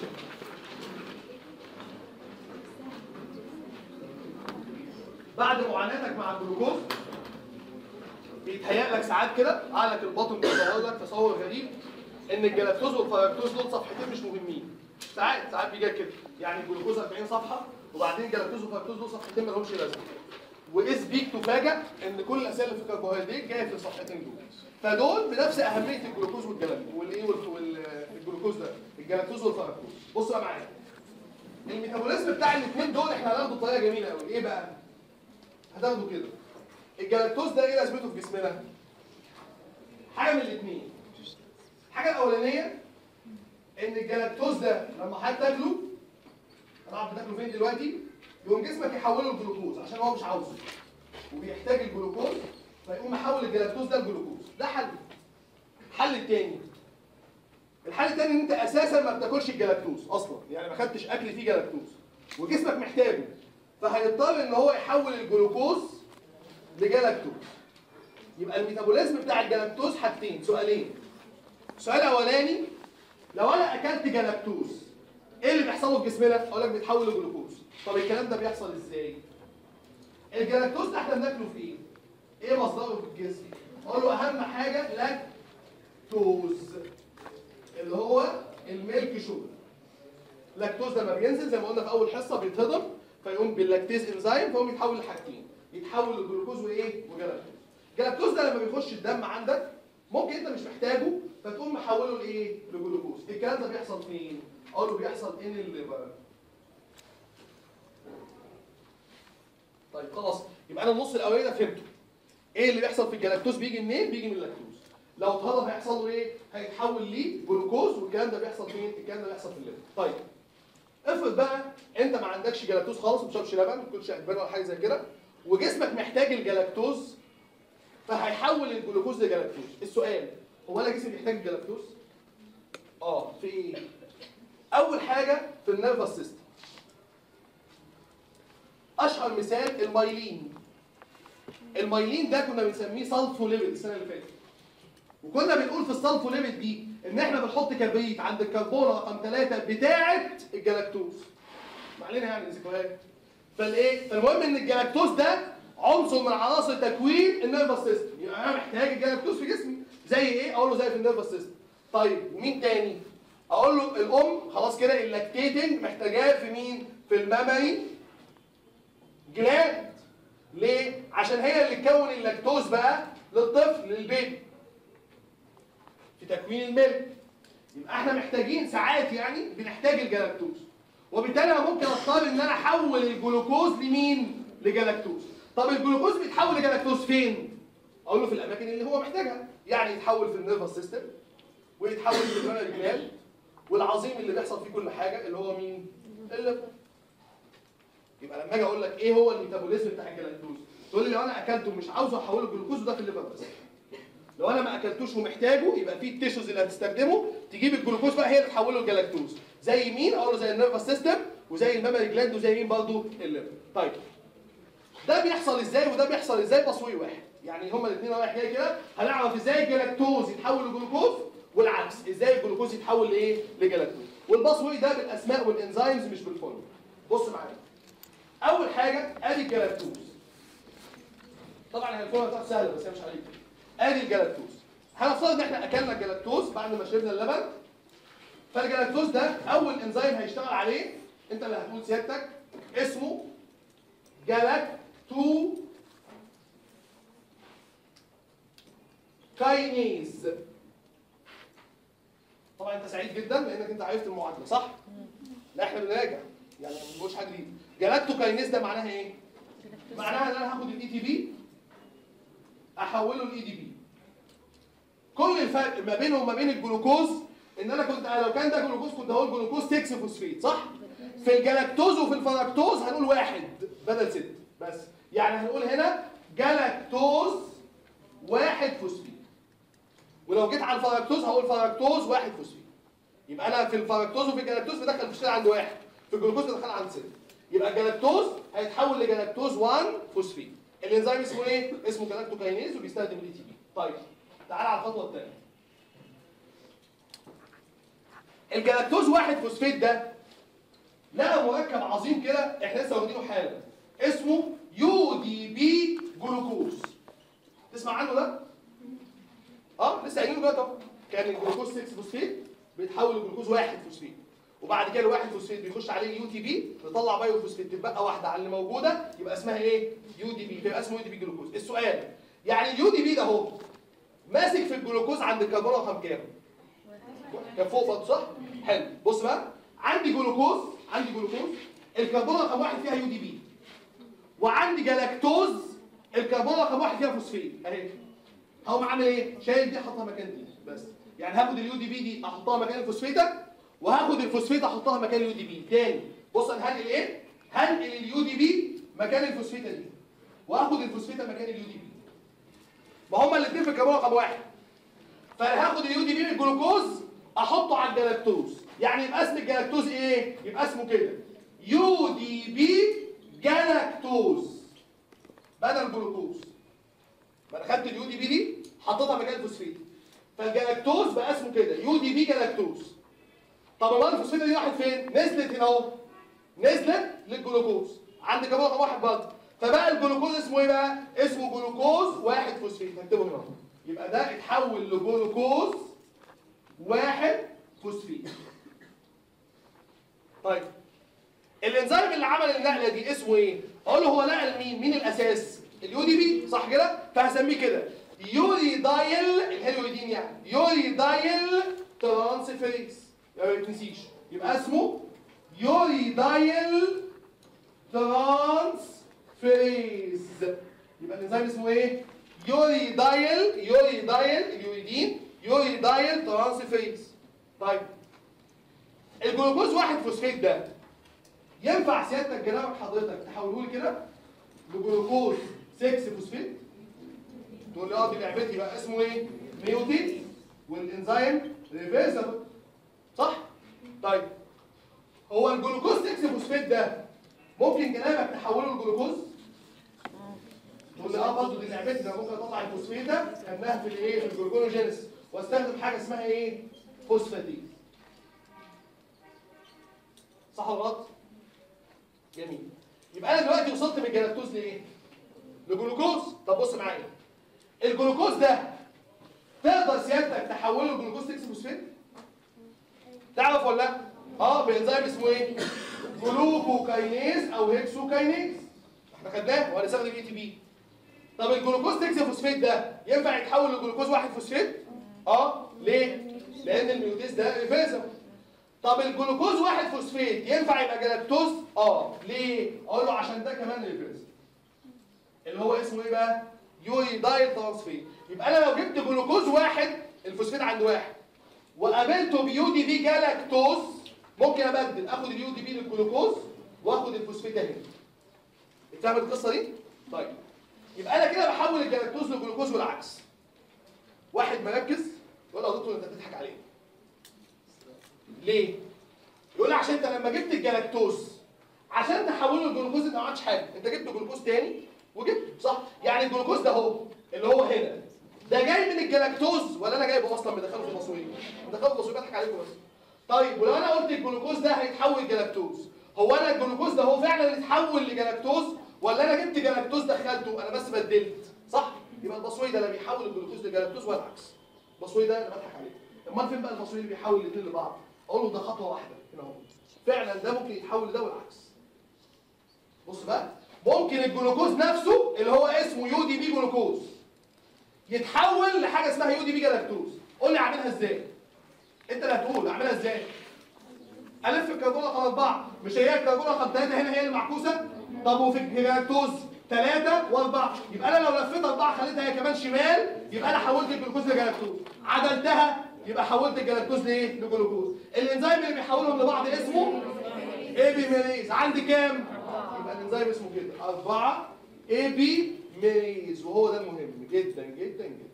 بعد معاناتك مع الجلوكوز بيتهيأ لك ساعات كده عقلك الباطن بيصور لك تصور غريب ان الجلاكتوز والفركتوز دول صفحتين مش مهمين ساعات ساعات بيجي كده يعني الجلوكوز 40 صفحه وبعدين الجلاكتوز والفركتوز دول صفحتين ما لهمش لازمه واذ بيك تفاجئ ان كل الاسئله اللي في الكربوهيدرات جايه في الصفحتين دول فدول بنفس اهميه الجلوكوز والجلاكتوز والايه والجلوكوز ده الجلاكتوز والفركتوز بصوا بقى معايا الميتابوليزم بتاع الاثنين دول احنا هناخده بطريقه جميله قوي ايه بقى هتاخده كده الجلاكتوز ده ايه لازمته في جسمنا حاجه من الاثنين الحاجه الاولانيه ان الجلاكتوز ده لما حضرتك تاكله طبعا بتاكله فين دلوقتي يقوم جسمك يحوله لجلوكوز عشان هو مش عاوزه وبيحتاج الجلوكوز فيقوم محول الجلاكتوز ده لجلوكوز ده حل الحل الثاني الحل الثاني ان انت اساسا ما بتاكلش الجلاكتوز اصلا يعني ما خدتش اكل فيه جلاكتوز وجسمك محتاجه فهيضطر ان هو يحول الجلوكوز لجلاكتوز يبقى الميتابوليزم بتاع الجلاكتوز حاجتين سؤالين السؤال الاولاني لو انا اكلت جلاكتوز ايه اللي بيحصل له في جسمنا اقول لك بيتحول لجلوكوز طب الكلام ده بيحصل ازاي الجلاكتوز ده احنا بناكله في ايه ايه مصدره في الجسم اقول له اهم حاجه لاكتوز اللي هو الميلك شوجر اللاكتوز لما بينزل زي ما قلنا في اول حصه بيتهضم فيقوم باللاكتيز انزيم فيقوم يتحول لحاجتين يتحول لجلوكوز وايه وجلاكتوز الجلاكتوز ده لما بيخش الدم عندك ممكن انت مش محتاجه فتقوم محوله لايه لجلوكوز الكلام ده بيحصل فين اقول له بيحصل ان الليفر طيب خلاص يبقى انا النص الاولاني ده فهمته ايه اللي بيحصل في الجلاكتوز بيجي منين بيجي من اللاكتوز لو اتهضم هيحصل له ايه هيتحول ليه جلوكوز والكلام ده بيحصل فين الكلام ده بيحصل في الليفر طيب افرض بقى انت ما عندكش جلاكتوز خالص ما بتشربش لبن ما بتاكلش اجبان ولا حاجه زي كده وجسمك محتاج الجلاكتوز فهيحول الجلوكوز لجلاكتوز السؤال هو انا جسمي بيحتاج الجلاكتوز اه في ايه اول حاجه في النيرفس سيستم اشهر مثال المايلين المايلين ده كنا بنسميه سالفوليبيد السنه اللي فاتت وكنا بنقول في السالفوليبيد دي ان احنا بنحط كبريت عند الكربونه رقم 3 بتاعه الجلاكتوز ما علينا يعني ذكريات فالايه فالمهم ان الجلاكتوز ده عنصر من عناصر تكوين النيرفس سيستم يبقى انا محتاج الجلاكتوز في جسمي زي ايه اقول له زي في النيرفس سيستم طيب ومين تاني اقول له الام خلاص كده اللاكتيتنج محتاجاه في مين في المامري جلاند ليه عشان هي اللي تكون اللاكتوز بقى للطفل للبيبي في تكوين الملك يبقى احنا محتاجين ساعات يعني بنحتاج الجلاكتوز وبالتالي انا ممكن اضطر ان انا احول الجلوكوز لمين لجلاكتوز طب الجلوكوز بيتحول لجلاكتوز فين اقول له في الاماكن اللي هو محتاجها يعني يتحول في النيرفس سيستم ويتحول في الجرانال جلاند والعظيم اللي بيحصل فيه كل حاجه اللي هو مين الليفر يبقى لما اجي اقول لك ايه هو الميتابوليزم بتاع الجلاكتوز تقول لي لو انا اكلته مش عاوزه احوله جلوكوز وده في الليفر بس لو انا ما اكلتوش ومحتاجه يبقى في التيشوز اللي هتستخدمه تجيب الجلوكوز بقى هي اللي تحوله لجلاكتوز زي مين اقول له زي النيرفس سيستم وزي الميموري جلاند وزي مين برضه الليفر طيب ده بيحصل ازاي وده بيحصل ازاي تصوير واحد يعني هما الاثنين رايح جاي كده هنعرف ازاي الجلاكتوز يتحول لجلوكوز والعكس ازاي الجلوكوز يتحول لايه لجلاكتوز والباسوي ده بالاسماء والانزيمز مش بالفورم بص معايا اول حاجه ادي الجلاكتوز طبعا هي الفورمه بتاعته سهله بس هي مش عليك ادي الجلاكتوز هنفترض ان احنا اكلنا الجلاكتوز بعد ما شربنا اللبن فالجلاكتوز ده اول انزيم هيشتغل عليه انت اللي هتقول سيادتك اسمه جلاكتو كاينيز طبعا انت سعيد جدا لانك انت عرفت المعادله صح؟ لا احنا بنراجع يعني ما بنقولش حاجه جديده جلاكتو كاينيز ده معناها ايه؟ معناها ان انا هاخد الاي تي بي احوله لاي دي بي كل الفرق ما بينه وما بين الجلوكوز ان انا كنت لو كان ده جلوكوز كنت هقول جلوكوز 6 فوسفيت صح؟ في الجلاكتوز وفي الفركتوز هنقول واحد بدل ست بس يعني هنقول هنا جلاكتوز واحد فوسفيت ولو جيت على الفركتوز هقول فركتوز واحد فوسفيت يبقى انا في الفركتوز وفي الجلاكتوز بدخل في الشيل عند واحد في الجلوكوز بدخل عند ست يبقى الجلاكتوز هيتحول لجلاكتوز 1 فوسفيت الانزيم اسمه ايه؟ اسمه جلاكتوكاينيز وبيستخدم الاي تي بي طيب تعال على الخطوه الثانيه الجلاكتوز واحد فوسفيت ده لقى مركب عظيم كده احنا لسه واخدينه حالا اسمه يو دي بي جلوكوز تسمع عنه ده؟ اه لسه قايلينه دلوقتي اهو كان الجلوكوز 6 فوسفيت بيتحول لجلوكوز 1 فوسفيت وبعد كده الواحد فوسفيت بيخش عليه اليو تي بي نطلع بايو فوسفيت تبقى واحده على اللي موجوده يبقى اسمها ايه؟ يو دي بي يبقى اسمه يو دي بي جلوكوز السؤال يعني اليو دي بي ده اهو ماسك في الجلوكوز عند الكربون رقم كام؟ كان فوق برضه صح؟ حلو بص بقى عندي جلوكوز عندي جلوكوز الكربون رقم واحد فيها يو دي بي وعندي جلاكتوز الكربون رقم واحد فيها فوسفيت اهي هقوم عامل ايه؟ شايل دي احطها مكان دي بس يعني هاخد اليو دي بي دي احطها مكان الفوسفيته وهاخد الفوسفيت احطها مكان اليو دي بي تاني بص انا هنقل ايه؟ هنقل اليو دي بي مكان الفوسفيته دي واخد الفوسفيته مكان اليو دي بي ما هما الاثنين في الكربون رقم واحد فانا هاخد اليو دي بي من الجلوكوز احطه على الجلاكتوز يعني يبقى اسم الجلاكتوز ايه يبقى اسمه كده يو دي بي جلاكتوز بدل جلوكوز ما انا خدت اليو دي بي دي حطيتها مكان الفوسفيت فالجلاكتوز بقى اسمه كده يو دي بي جلاكتوز طب امال الفوسفيت دي راحت فين نزلت هنا اهو نزلت للجلوكوز عند كمان رقم واحد برضه فبقى الجلوكوز اسمه ايه بقى اسمه جلوكوز واحد فوسفيت هكتبه هنا اهو. يبقى ده اتحول لجلوكوز واحد فوسفيت طيب الانزيم اللي عمل النقله دي اسمه ايه اقول له هو نقل مين مين الاساس اليو دي بي صح كده فهسميه كده يوري دايل الهيرويدين يعني يوري دايل ترانسفيريز يبقى ما تنسيش يبقى اسمه يوري دايل ترانسفيريز يبقى الانزيم اسمه ايه يوري دايل يوري دايل اليوريدين يوري دايل ترانسفيريز طيب الجلوكوز واحد فوسفيت ده ينفع سيادتك جنابك حضرتك تحوله لي كده لجلوكوز 6 فوسفيت تقول لي اه دي لعبتي بقى اسمه ايه ميوتين والانزيم ريفيرسبل صح طيب هو الجلوكوز 6 فوسفيت ده ممكن جنابك تحوله لجلوكوز تقول لي اه برضه دي لعبتي ده ممكن اطلع الفوسفيت ده كانها في الايه في الجلوكونوجينيس واستخدم حاجه اسمها ايه فوسفاتيز صح ولا غلط جميل يبقى انا دلوقتي وصلت من الجلاكتوز لايه لجلوكوز طب بص معايا الجلوكوز ده تقدر سيادتك تحوله لجلوكوز 6 فوسفيت تعرف ولا لا اه بانزيم اسمه ايه جلوكوكاينيز او هيكسوكاينيز احنا خدناه وهنستخدم اي تي بي طب الجلوكوز 6 فوسفيت ده ينفع يتحول لجلوكوز 1 فوسفيت اه ليه لان الميوتيز ده ريفيرسبل طب الجلوكوز واحد فوسفيت ينفع يبقى جلاكتوز اه ليه اقول له عشان ده كمان ريفرس اللي هو اسمه ايه بقى يوريدايل ترانسفير يبقى انا لو جبت جلوكوز واحد الفوسفيت عند واحد وقابلته بيو دي بي جلاكتوز ممكن ابدل اخد اليو دي بي للجلوكوز واخد الفوسفيت هنا فاهم القصه دي طيب يبقى انا كده بحول الجلاكتوز لجلوكوز والعكس واحد مركز يقول له يا دكتور انت بتضحك عليه ليه يقول لي عشان انت لما جبت الجلاكتوز عشان تحوله لجلوكوز انت ما عملتش حاجه انت جبت جلوكوز تاني وجبت صح يعني الجلوكوز ده اهو اللي هو هنا ده جاي من الجلاكتوز ولا انا جايبه اصلا مدخله في المصويه مدخله في المصويه بضحك عليكم بس طيب ولو انا قلت الجلوكوز ده هيتحول جلاكتوز هو انا الجلوكوز ده هو فعلا اتحول لجلاكتوز ولا انا جبت جلاكتوز دخلته انا بس بدلت صح يبقى البصوي ده لا بيحول الجلوكوز لجلاكتوز ولا العكس البصوي ده انا بضحك عليه امال فين بقى البصوي اللي بيحول الاثنين لبعض اقول له ده خطوه واحده هنا اهو فعلا ده ممكن يتحول لده والعكس بص بقى ممكن الجلوكوز نفسه اللي هو اسمه يو دي بي جلوكوز يتحول لحاجه اسمها يو دي بي جلاكتوز قول لي اعملها ازاي انت اللي هتقول اعملها ازاي الف الكربون رقم اربعه مش هي الكربون رقم ثلاثه هنا هي المعكوسه طب وفي الجلاكتوز ثلاثة وأربعة يبقى أنا لو لفيت أربعة خليتها هي كمان شمال يبقى أنا حولت الجلوكوز لجلاكتوز عدلتها يبقى حولت الجلاكتوز لإيه؟ لجلوكوز الإنزيم اللي بيحولهم لبعض اسمه ايبيميريز عندي كام؟ يبقى الإنزيم اسمه كده أربعة ايبيميريز وهو ده المهم جدا جدا جدا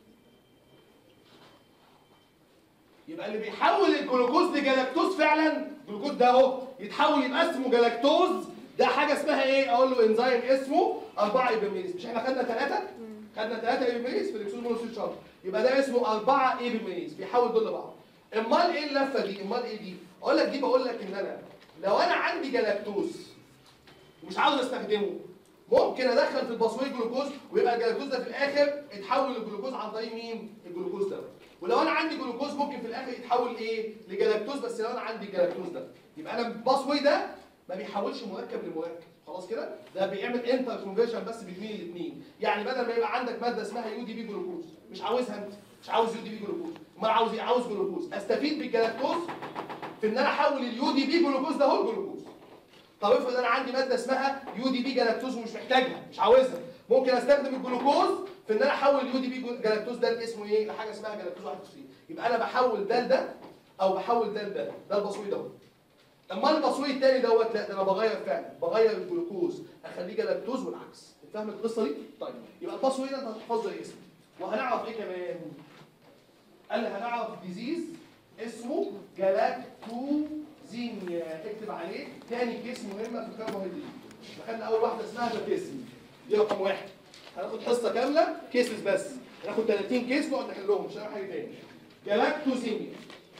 يبقى اللي بيحول الجلوكوز لجلاكتوز فعلا الجلوكوز ده اهو يتحول يبقى اسمه جلاكتوز ده حاجه اسمها ايه اقول له انزيم اسمه 4 ايبيميريز مش احنا خدنا ثلاثه خدنا ثلاثه ايبيميريز في الاكسون مونوسيت شارت يبقى ده اسمه 4 ايبيميريز بيحول دول لبعض امال ايه اللفه دي امال ايه دي اقول لك دي بقول لك ان انا لو انا عندي جلاكتوز ومش عاوز استخدمه ممكن ادخل في البصوي جلوكوز ويبقى الجلوكوز ده في الاخر يتحول لجلوكوز عن طريق مين الجلوكوز ده ولو انا عندي جلوكوز ممكن في الاخر يتحول ايه لجلاكتوز بس لو انا عندي الجلاكتوز ده يبقى انا الباسوي ده ما بيحولش مركب لمركب خلاص كده ده بيعمل انتر كونفرجن بس بين الاثنين يعني بدل ما يبقى عندك ماده اسمها يو دي بي جلوكوز مش عاوزها انت مش عاوز يو دي بي جلوكوز امال عاوز ايه عاوز جلوكوز استفيد بالجلاكتوز في ان انا احول اليو دي بي جلوكوز ده هو الجلوكوز طب افرض انا عندي ماده اسمها يو دي بي جلاكتوز ومش محتاجها مش عاوزها ممكن استخدم الجلوكوز في ان انا احول اليو دي بي جلاكتوز ده اسمه ايه لحاجه اسمها جلاكتوز 91 يبقى انا بحول ده لده او بحول ده لده ده البصوي دوت اما البصوي التاني دوت لا ده انا بغير فعلا بغير الجلوكوز اخليه جلاكتوز والعكس انت فاهم القصه دي طيب يبقى البصوي ده انت هتحفظ زي اسمه وهنعرف ايه كمان قال لي هنعرف ديزيز اسمه جلاكتوزيميا اكتب عليه تاني كيس مهمه في الكربوهيدرات دخلنا اول واحده اسمها باكيسمي دي رقم واحد هناخد حصه كامله كيسز بس هناخد 30 كيس نقعد نحلهم مش هنعمل حاجه تاني جلاكتوزيميا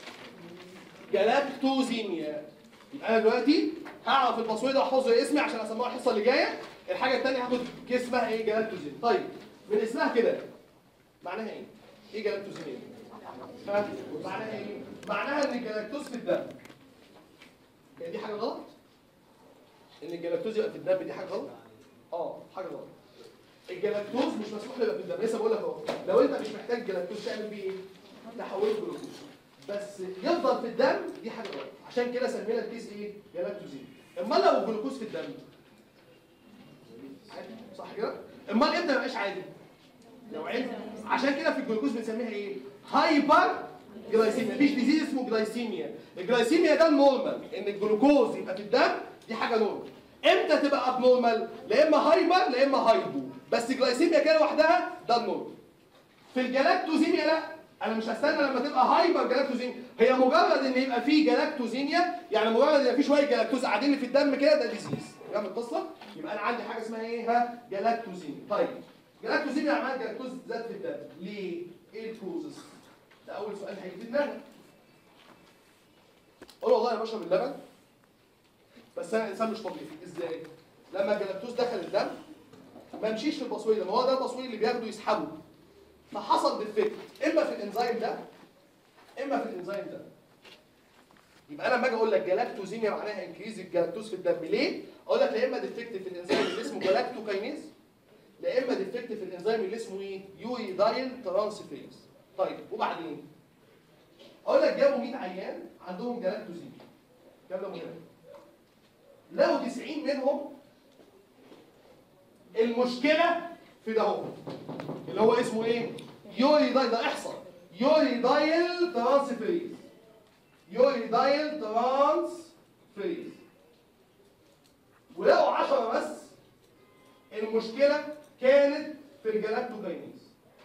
جلاكتوزيميا يبقى انا دلوقتي هعرف الباسورد ده واحفظه اسمي عشان اسمعه الحصه اللي جايه الحاجه الثانيه هاخد كيس اسمها ايه جلاكتوزيميا طيب من اسمها كده معناها ايه ايه جلاكتوزيميا ها؟ معناها ايه معناها ان الجلاكتوز في الدم يعني دي حاجه غلط ان الجلاكتوز يبقى في الدم دي حاجه غلط اه حاجه غلط الجلاكتوز مش مسموح له يبقى في الدم لسه بقول لك اهو لو انت مش محتاج جلاكتوز تعمل بيه ايه تحوله جلوكوز بس يفضل في الدم دي حاجه غلط عشان كده سمينا الكيس ايه جلاكتوزين امال لو الجلوكوز في الدم عادي صح كده امال امتى ما يبقاش عادي لو عادي عشان كده في الجلوكوز بنسميها ايه هايبر جلايسيميا مفيش ديزيز اسمه جلايسيميا الجلايسيميا ده النورمال ان الجلوكوز يبقى في الدم دي حاجه نورمال امتى تبقى اب نورمال لا اما هايبر لا اما هايبو بس جلايسيميا كده لوحدها ده النورمال في الجلاكتوزيميا لا انا مش هستنى لما تبقى هايبر جلاكتوزيميا هي مجرد ان يبقى في جلاكتوزيميا يعني مجرد ان في شويه جلاكتوز قاعدين في الدم كده ده ديزيز فاهم القصه يبقى انا عندي حاجه اسمها ايه ها جلاكتوزيميا طيب جلاكتوزيميا عمال جلاكتوز زاد في الدم ليه ايه الكوزس ده اول سؤال هيجي في دماغك قول والله انا بشرب اللبن بس انا انسان مش طبيعي ازاي لما الجلاكتوز دخل الدم ما مشيش في البصوي ده ما هو ده البصوي اللي بياخده يسحبه فحصل ديفكت اما في الانزيم ده اما في الانزيم ده يبقى انا لما اجي اقول لك جلاكتوزيميا معناها انكريز الجلاكتوز في الدم ليه اقول لك لا اما ديفكت في الانزيم اللي اسمه جلاكتوكاينيز لا اما ديفكت في الانزيم اللي اسمه ايه يوريدايل ترانسفيرز طيب وبعدين اقول لك جابوا 100 عيان عندهم جلاكتوزيميا كام ده مهم لقوا 90 منهم المشكله في ده هو اللي هو اسمه ايه يوري دايل ده احصل يوري دايل ترانسفيريز يوري دايل ترانسفيريز ولقوا 10 بس المشكله كانت في الجلاكتوكاينيز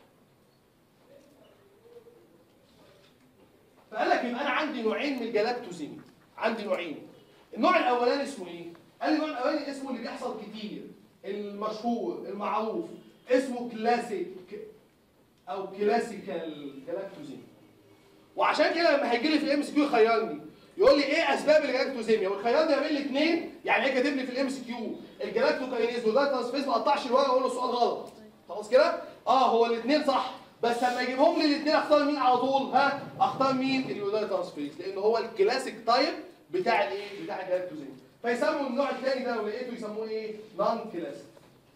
فقال لك يبقى انا عندي نوعين من الجلاكتوزيميا عندي نوعين النوع الاولاني اسمه ايه قال لي النوع الاولاني اسمه اللي بيحصل كتير المشهور المعروف اسمه كلاسيك او كلاسيكال جلاكتوزيميا وعشان كده لما هيجي لي في الام اس كيو يخيرني يقول لي ايه اسباب الجلاكتوزيميا ويخيرني ما بين الاثنين يعني ايه كاتب لي في الام اس كيو الجلاكتوكاينيز والدايت ترانسفيز ما قطعش الورقه واقول له سؤال غلط خلاص كده اه هو الاثنين صح بس لما يجيبهم لي الاثنين اختار مين على طول ها اختار مين اليودايت ترانسفيز لان هو الكلاسيك تايب بتاع الايه بتاع الجلاكتوزيميا فيسموا النوع الثاني ده لو لقيته يسموه ايه نون كلاسيك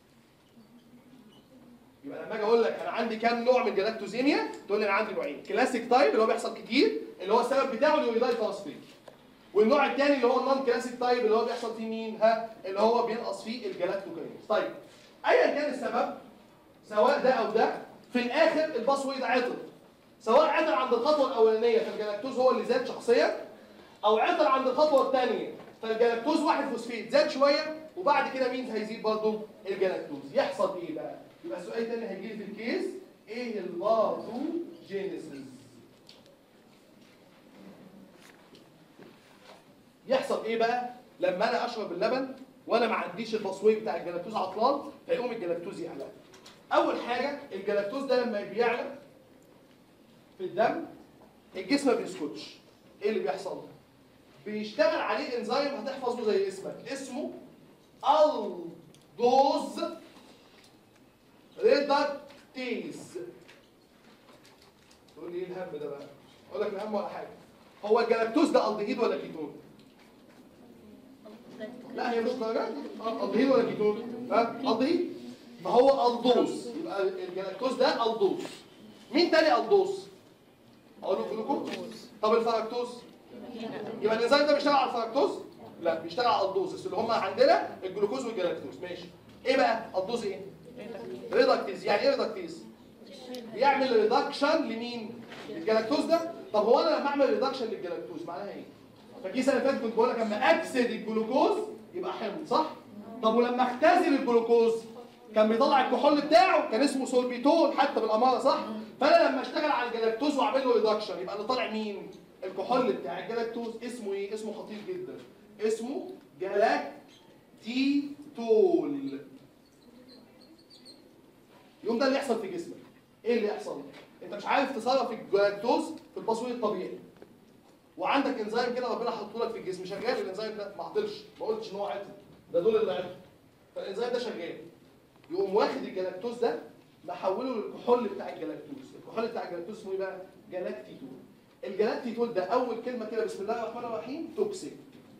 يبقى لما اجي اقول لك انا عندي كام نوع من الجلاكتوزيميا تقول لي انا عندي نوعين كلاسيك تايب اللي هو بيحصل كتير اللي هو السبب بتاعه اليوريدايت ترانسفير والنوع الثاني اللي هو النون كلاسيك تايب اللي هو بيحصل فيه مين ها اللي هو بينقص فيه الجلاكتوكاينيز طيب ايا كان السبب سواء ده او ده في الاخر الباسوي ده عطل سواء عطل عند الخطوه الاولانيه فالجلاكتوز هو اللي زاد شخصيا او عطل عند الخطوه الثانيه فالجلاكتوز واحد فوسفيت زاد شويه وبعد كده مين هيزيد برضه الجلاكتوز يحصل ايه بقى يبقى السؤال الثاني هيجي لي في الكيس ايه الباثوجينيسيس يحصل ايه بقى لما انا اشرب اللبن وانا ما عنديش التصوير بتاع الجلاكتوز عطلان فيقوم الجلاكتوز يعلى اول حاجه الجلاكتوز ده لما بيعلى في الدم الجسم ما بيسكتش ايه اللي بيحصل بيشتغل عليه انزيم هتحفظه زي اسمك اسمه الدوز ريدكتيز تقول لي ايه الهم ده بقى اقول لك الهم ولا حاجه هو الجلاكتوز ده الدهيد ولا كيتون لا هي مش درجات اه الدهيد ولا كيتون ها الدهيد ما هو الدوز يبقى الجلاكتوز ده الدوز مين تاني الدوز اقول له جلوكوز طب الفركتوز يبقى الانزيم ده بيشتغل على الفركتوز لا بيشتغل على الدوز اللي هم عندنا الجلوكوز والجلاكتوز ماشي ايه بقى الدوز ايه ريدكتيز يعني ايه ريدكتيز بيعمل ريدكشن لمين للجلاكتوز ده طب هو انا لما اعمل ريدكشن للجلاكتوز معناها ايه فاكر السنه اللي فاتت كنت بقول لك لما اكسد الجلوكوز يبقى حمض صح طب ولما اختزل الجلوكوز كان بيطلع الكحول بتاعه كان اسمه سولبيتول حتى بالاماره صح فانا لما اشتغل على الجلاكتوز واعمل له ريدكشن يبقى اللي طالع مين الكحول بتاع الجلاكتوز اسمه ايه اسمه خطير جدا اسمه جلاكتيتول يوم ده اللي يحصل في جسمك ايه اللي يحصل انت مش عارف تصرف الجلاكتوز في التصوير الطبيعي وعندك انزيم كده ربنا حاطه لك في الجسم شغال الانزيم ده ما عطلش ما قلتش ان هو عطل ده دول اللي عطل فالانزيم ده شغال يقوم واخد الجلاكتوز ده محوله للكحول بتاع الجلاكتوز الكحول بتاع الجلاكتوز اسمه ايه بقى جلاكتيتول الجلاكتيتول ده اول كلمه كده بسم الله الرحمن الرحيم توكسيك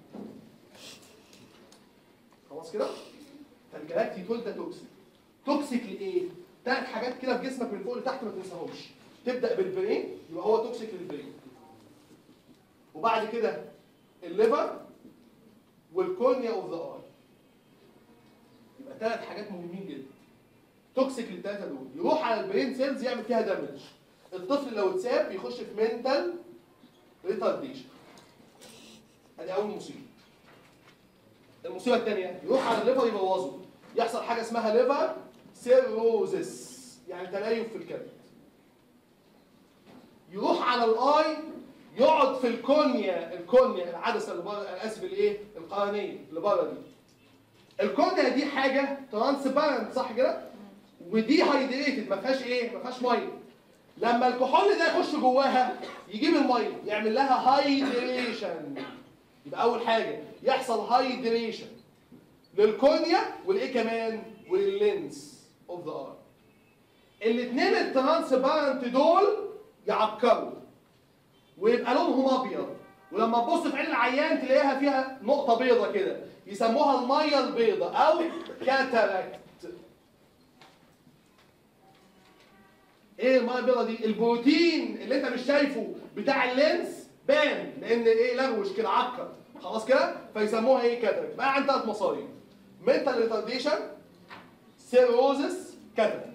خلاص كده فالجلاكتيتول ده توكسيك توكسيك لايه ثلاث حاجات كده في جسمك من فوق لتحت ما تنساهمش تبدا بالبرين يبقى هو توكسيك للبرين وبعد كده الليفر والكورنيا اوف ذا اي يبقى ثلاث حاجات مهمين جدا توكسيك للثلاثه دول يروح على البرين سيلز يعمل فيها دامج الطفل لو اتساب يخش في منتال ريتارديشن ادي اول مصيبه المصيبه الثانيه يروح على الليفر يبوظه يحصل حاجه اسمها ليفر سيروزس يعني تليف في الكبد يروح على الاي يقعد في الكونيا الكونيا العدسه اللي بره انا اسف الايه القرنيه اللي بره دي الكونيا دي حاجه ترانسبيرنت صح كده ودي هايدريتد ما فيهاش ايه ما فيهاش ميه لما الكحول ده يخش جواها يجيب الميه يعمل لها هايدريشن يبقى اول حاجه يحصل هايدريشن للكونيا والايه كمان ولللينس اوف ذا ار الاثنين الترانسبيرنت دول يعكروا ويبقى لونهم ابيض ولما تبص في عين العيان تلاقيها فيها نقطه بيضه كده يسموها الميه البيضاء او كاتاراكت ايه الميه البيضاء دي البروتين اللي انت مش شايفه بتاع اللينس بان لان ايه لغوش كده عكر خلاص كده فيسموها ايه كاتراكت بقى عندنا ثلاث مصاريف منتال ريتارديشن سيروزس كاتراكت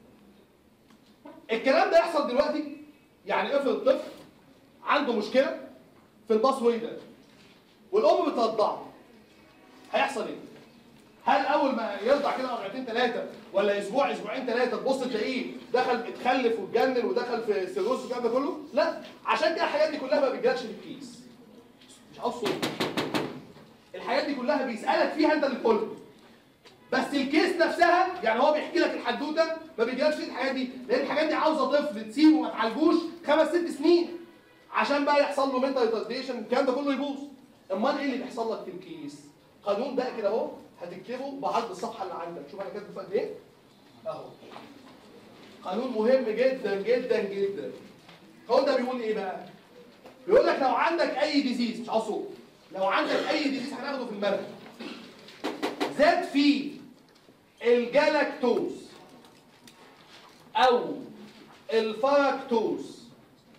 الكلام ده يحصل دلوقتي يعني افرض طفل عنده مشكله في الباس واي ده والام بترضعه هيحصل ايه؟ هل اول ما يرضع كده مرتين ثلاثه ولا اسبوع اسبوعين ثلاثه تبص تلاقيه دخل اتخلف واتجنن ودخل في السيروز والكلام ده كله؟ لا عشان كده الحاجات دي كلها ما بتجيلكش في الكيس مش عاوز صوت الحاجات دي كلها بيسالك فيها انت اللي تقولها بس الكيس نفسها يعني هو بيحكي لك الحدوته ما بيجيلكش فيه الحاجات دي لان الحاجات دي عاوزه طفل تسيبه وما تعالجوش خمس ست سنين عشان بقى يحصل له منتال ريتارديشن الكلام ده كله يبوظ امال ايه اللي بيحصل لك في الكيس قانون بقى كده اهو هتكتبه بعرض الصفحه اللي عندك شوف انا كاتبه في قد ايه اهو قانون مهم جدا جدا جدا القانون ده بيقول ايه بقى بيقول لك لو عندك اي ديزيز مش عاوز صوت لو عندك اي ديزيز هناخده في المنهج زاد فيه الجلاكتوز او الفركتوز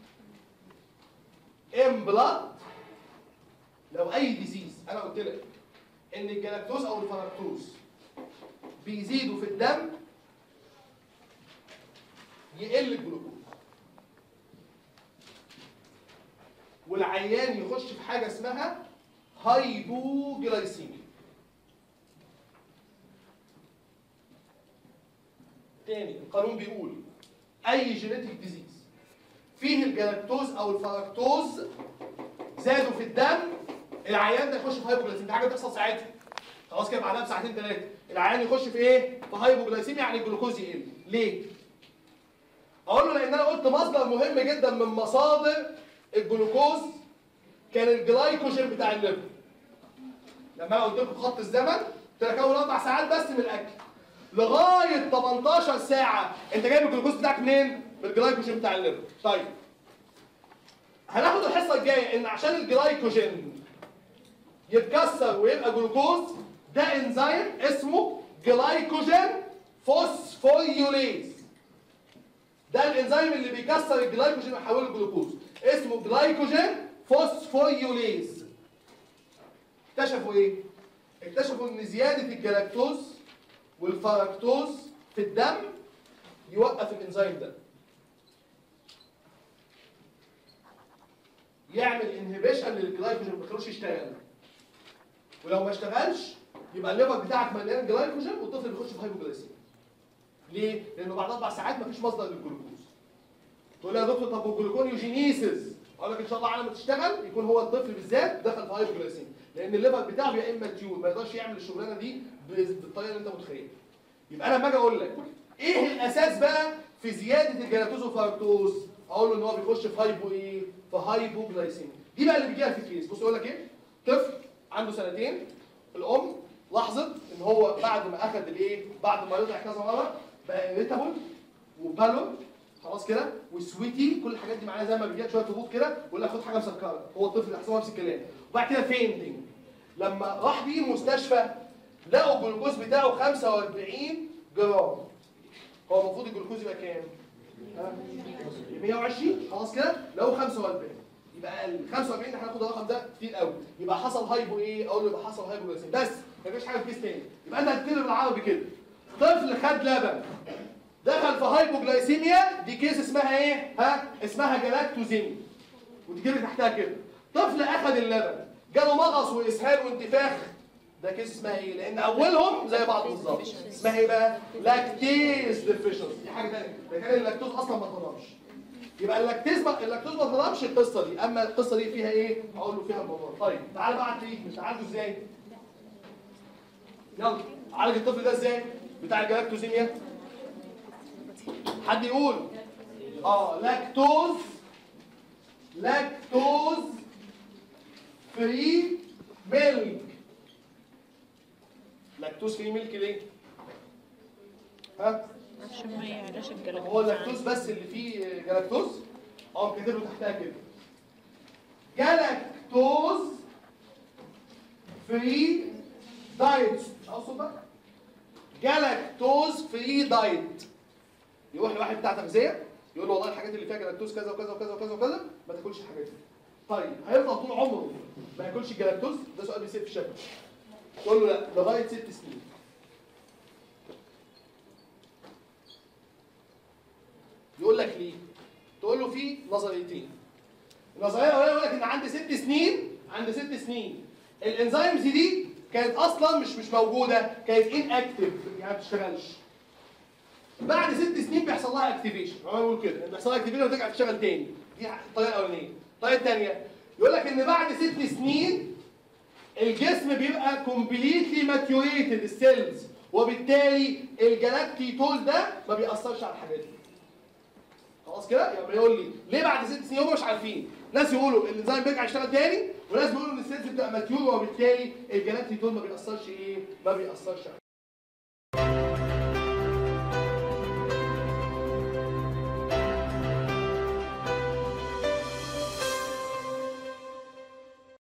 ام بلاد لو اي ديزيز انا قلت لك ان الجلاكتوز او الفركتوز بيزيدوا في الدم يقل الجلوكوز والعيان يخش في حاجه اسمها هايبوجلايسيميا تاني القانون بيقول اي جينيتك ديزيز فيه الجلاكتوز او الفركتوز زادوا في الدم العيان ده يخش في هايبوجلايسيميا دي حاجه بتحصل ساعتها خلاص كده بعدها بساعتين ثلاثه العيان يخش في ايه في هايبوجلايسيميا يعني الجلوكوز يقل ليه اقول له لان انا قلت مصدر مهم جدا من مصادر الجلوكوز كان الجلايكوجين بتاع الليفر لما انا قلت لكم خط الزمن قلت لك اول اربع ساعات بس من الاكل لغايه 18 ساعه انت جايب الجلوكوز بتاعك منين؟ من الجلايكوجين بتاع الليفر طيب هناخد الحصه الجايه ان عشان الجلايكوجين يتكسر ويبقى جلوكوز ده انزيم اسمه جلايكوجين فوسفوريوليز ده الانزيم اللي بيكسر الجلايكوجين ويحوله لجلوكوز اسمه جلايكوجين فوسفوريوليز اكتشفوا ايه اكتشفوا ان زياده الجلاكتوز والفركتوز في الدم يوقف الانزيم ده يعمل انهبيشن للجلايكوجين ما يخلوش يشتغل ولو ما اشتغلش يبقى الليفر بتاعك مليان جلايكوجين والطفل بيخش في هايبوجلايسيميا ليه؟ لانه بعد اربع ساعات مفيش مصدر للجلوكوز تقول لي يا دكتور طب والجلوكون يوجينيسيس اقول لك ان شاء الله على ما تشتغل يكون هو الطفل بالذات دخل في هايبوجلايسيميا لان الليفر بتاعه يا اما تيون ما يقدرش يعمل الشغلانه دي بالطريقه اللي انت متخيلها يبقى انا لما اجي اقول لك ايه الاساس بقى في زياده الجلاكتوز والفركتوز اقول له ان هو بيخش في هايبو ايه في هايبوجلايسيميا دي بقى اللي بيجيها في الكيس بص يقول لك ايه طفل عنده سنتين الام لاحظت ان هو بعد ما اخذ الايه بعد ما رضع كذا مره بقى irritable وبالون خلاص كده وسويتي كل الحاجات دي معانا زي ما بيجيلك شويه هبوط كده ويقول لك خد حاجه مسكره هو الطفل اللي حصل نفس الكلام وبعد كده فينتنج لما راح بيه المستشفى لقوا الجلوكوز بتاعه 45 جرام هو المفروض الجلوكوز يبقى كام؟ ها؟ 120 خلاص كده لقوا 45 يبقى اقل 45 احنا هناخد الرقم ده كتير قوي يبقى حصل هايبو ايه؟ اقول له يبقى حصل هايبو جلايسيميا بس مفيش حاجه في كيس تاني يبقى انت هتكتب بالعربي كده طفل خد لبن دخل في هايبوجلايسيميا دي كيس اسمها ايه؟ ها؟ اسمها جلاكتوزيميا وتجيب تحتها كده طفل اخذ اللبن جاله مغص واسهال وانتفاخ ده كيس اسمها ايه؟ لان اولهم زي بعض بالظبط اسمها ايه بقى؟ لاكتيز ديفيشنسي دي حاجه ثانيه ده كان اللاكتوز اصلا ما طلبش يبقى اللاكتيز ما اللاكتوز ما طلبش القصه دي اما القصه دي فيها ايه؟ هقول له فيها الموضوع طيب تعالى بقى على التريتمنت تعالجه ازاي؟ يلا عالج الطفل ده ازاي؟ بتاع الجلاكتوزيميا حد يقول اه لاكتوز لاكتوز فري ميلك لاكتوز فري ميلك ليه؟ ها؟ عشان ما يعلاش الجلاكتوز هو اللاكتوز بس اللي فيه جلاكتوز؟ اه كاتب له تحتها كده جلاكتوز فري دايت مش عاوز صوت جلاكتوز فري دايت يروح لواحد بتاع تغذيه يقول له والله الحاجات اللي فيها جلاكتوز كذا وكذا وكذا وكذا وكذا ما تاكلش الحاجات دي طيب هيفضل طول عمره ما ياكلش الجلاكتوز ده سؤال بيصير في الشكل تقول له لا لغايه ست سنين يقول لك ليه؟ تقول له في نظريتين النظريه الاولانيه يقول لك ان عند ست سنين عند ست سنين الانزيمز دي كانت اصلا مش مش موجوده كانت ان اكتف يعني ما بتشتغلش بعد ست سنين بيحصل لها اكتيفيشن هو بيقول كده بيحصل لها اكتيفيشن وترجع تشتغل تاني دي الطريقه الاولانيه الطريقه الثانيه يقول لك ان بعد ست سنين الجسم بيبقى كومبليتلي ماتيوريتد السيلز وبالتالي الجلاكتيتول ده ما بيأثرش على الحاجات دي خلاص كده يبقى يقول لي ليه بعد ست سنين هم مش عارفين ناس يقولوا الانزيم بيرجع يشتغل تاني وناس بيقولوا ان السيلز بتبقى ماتيور وبالتالي الجلاكتيتول ما بيأثرش ايه ما بيأثرش عليه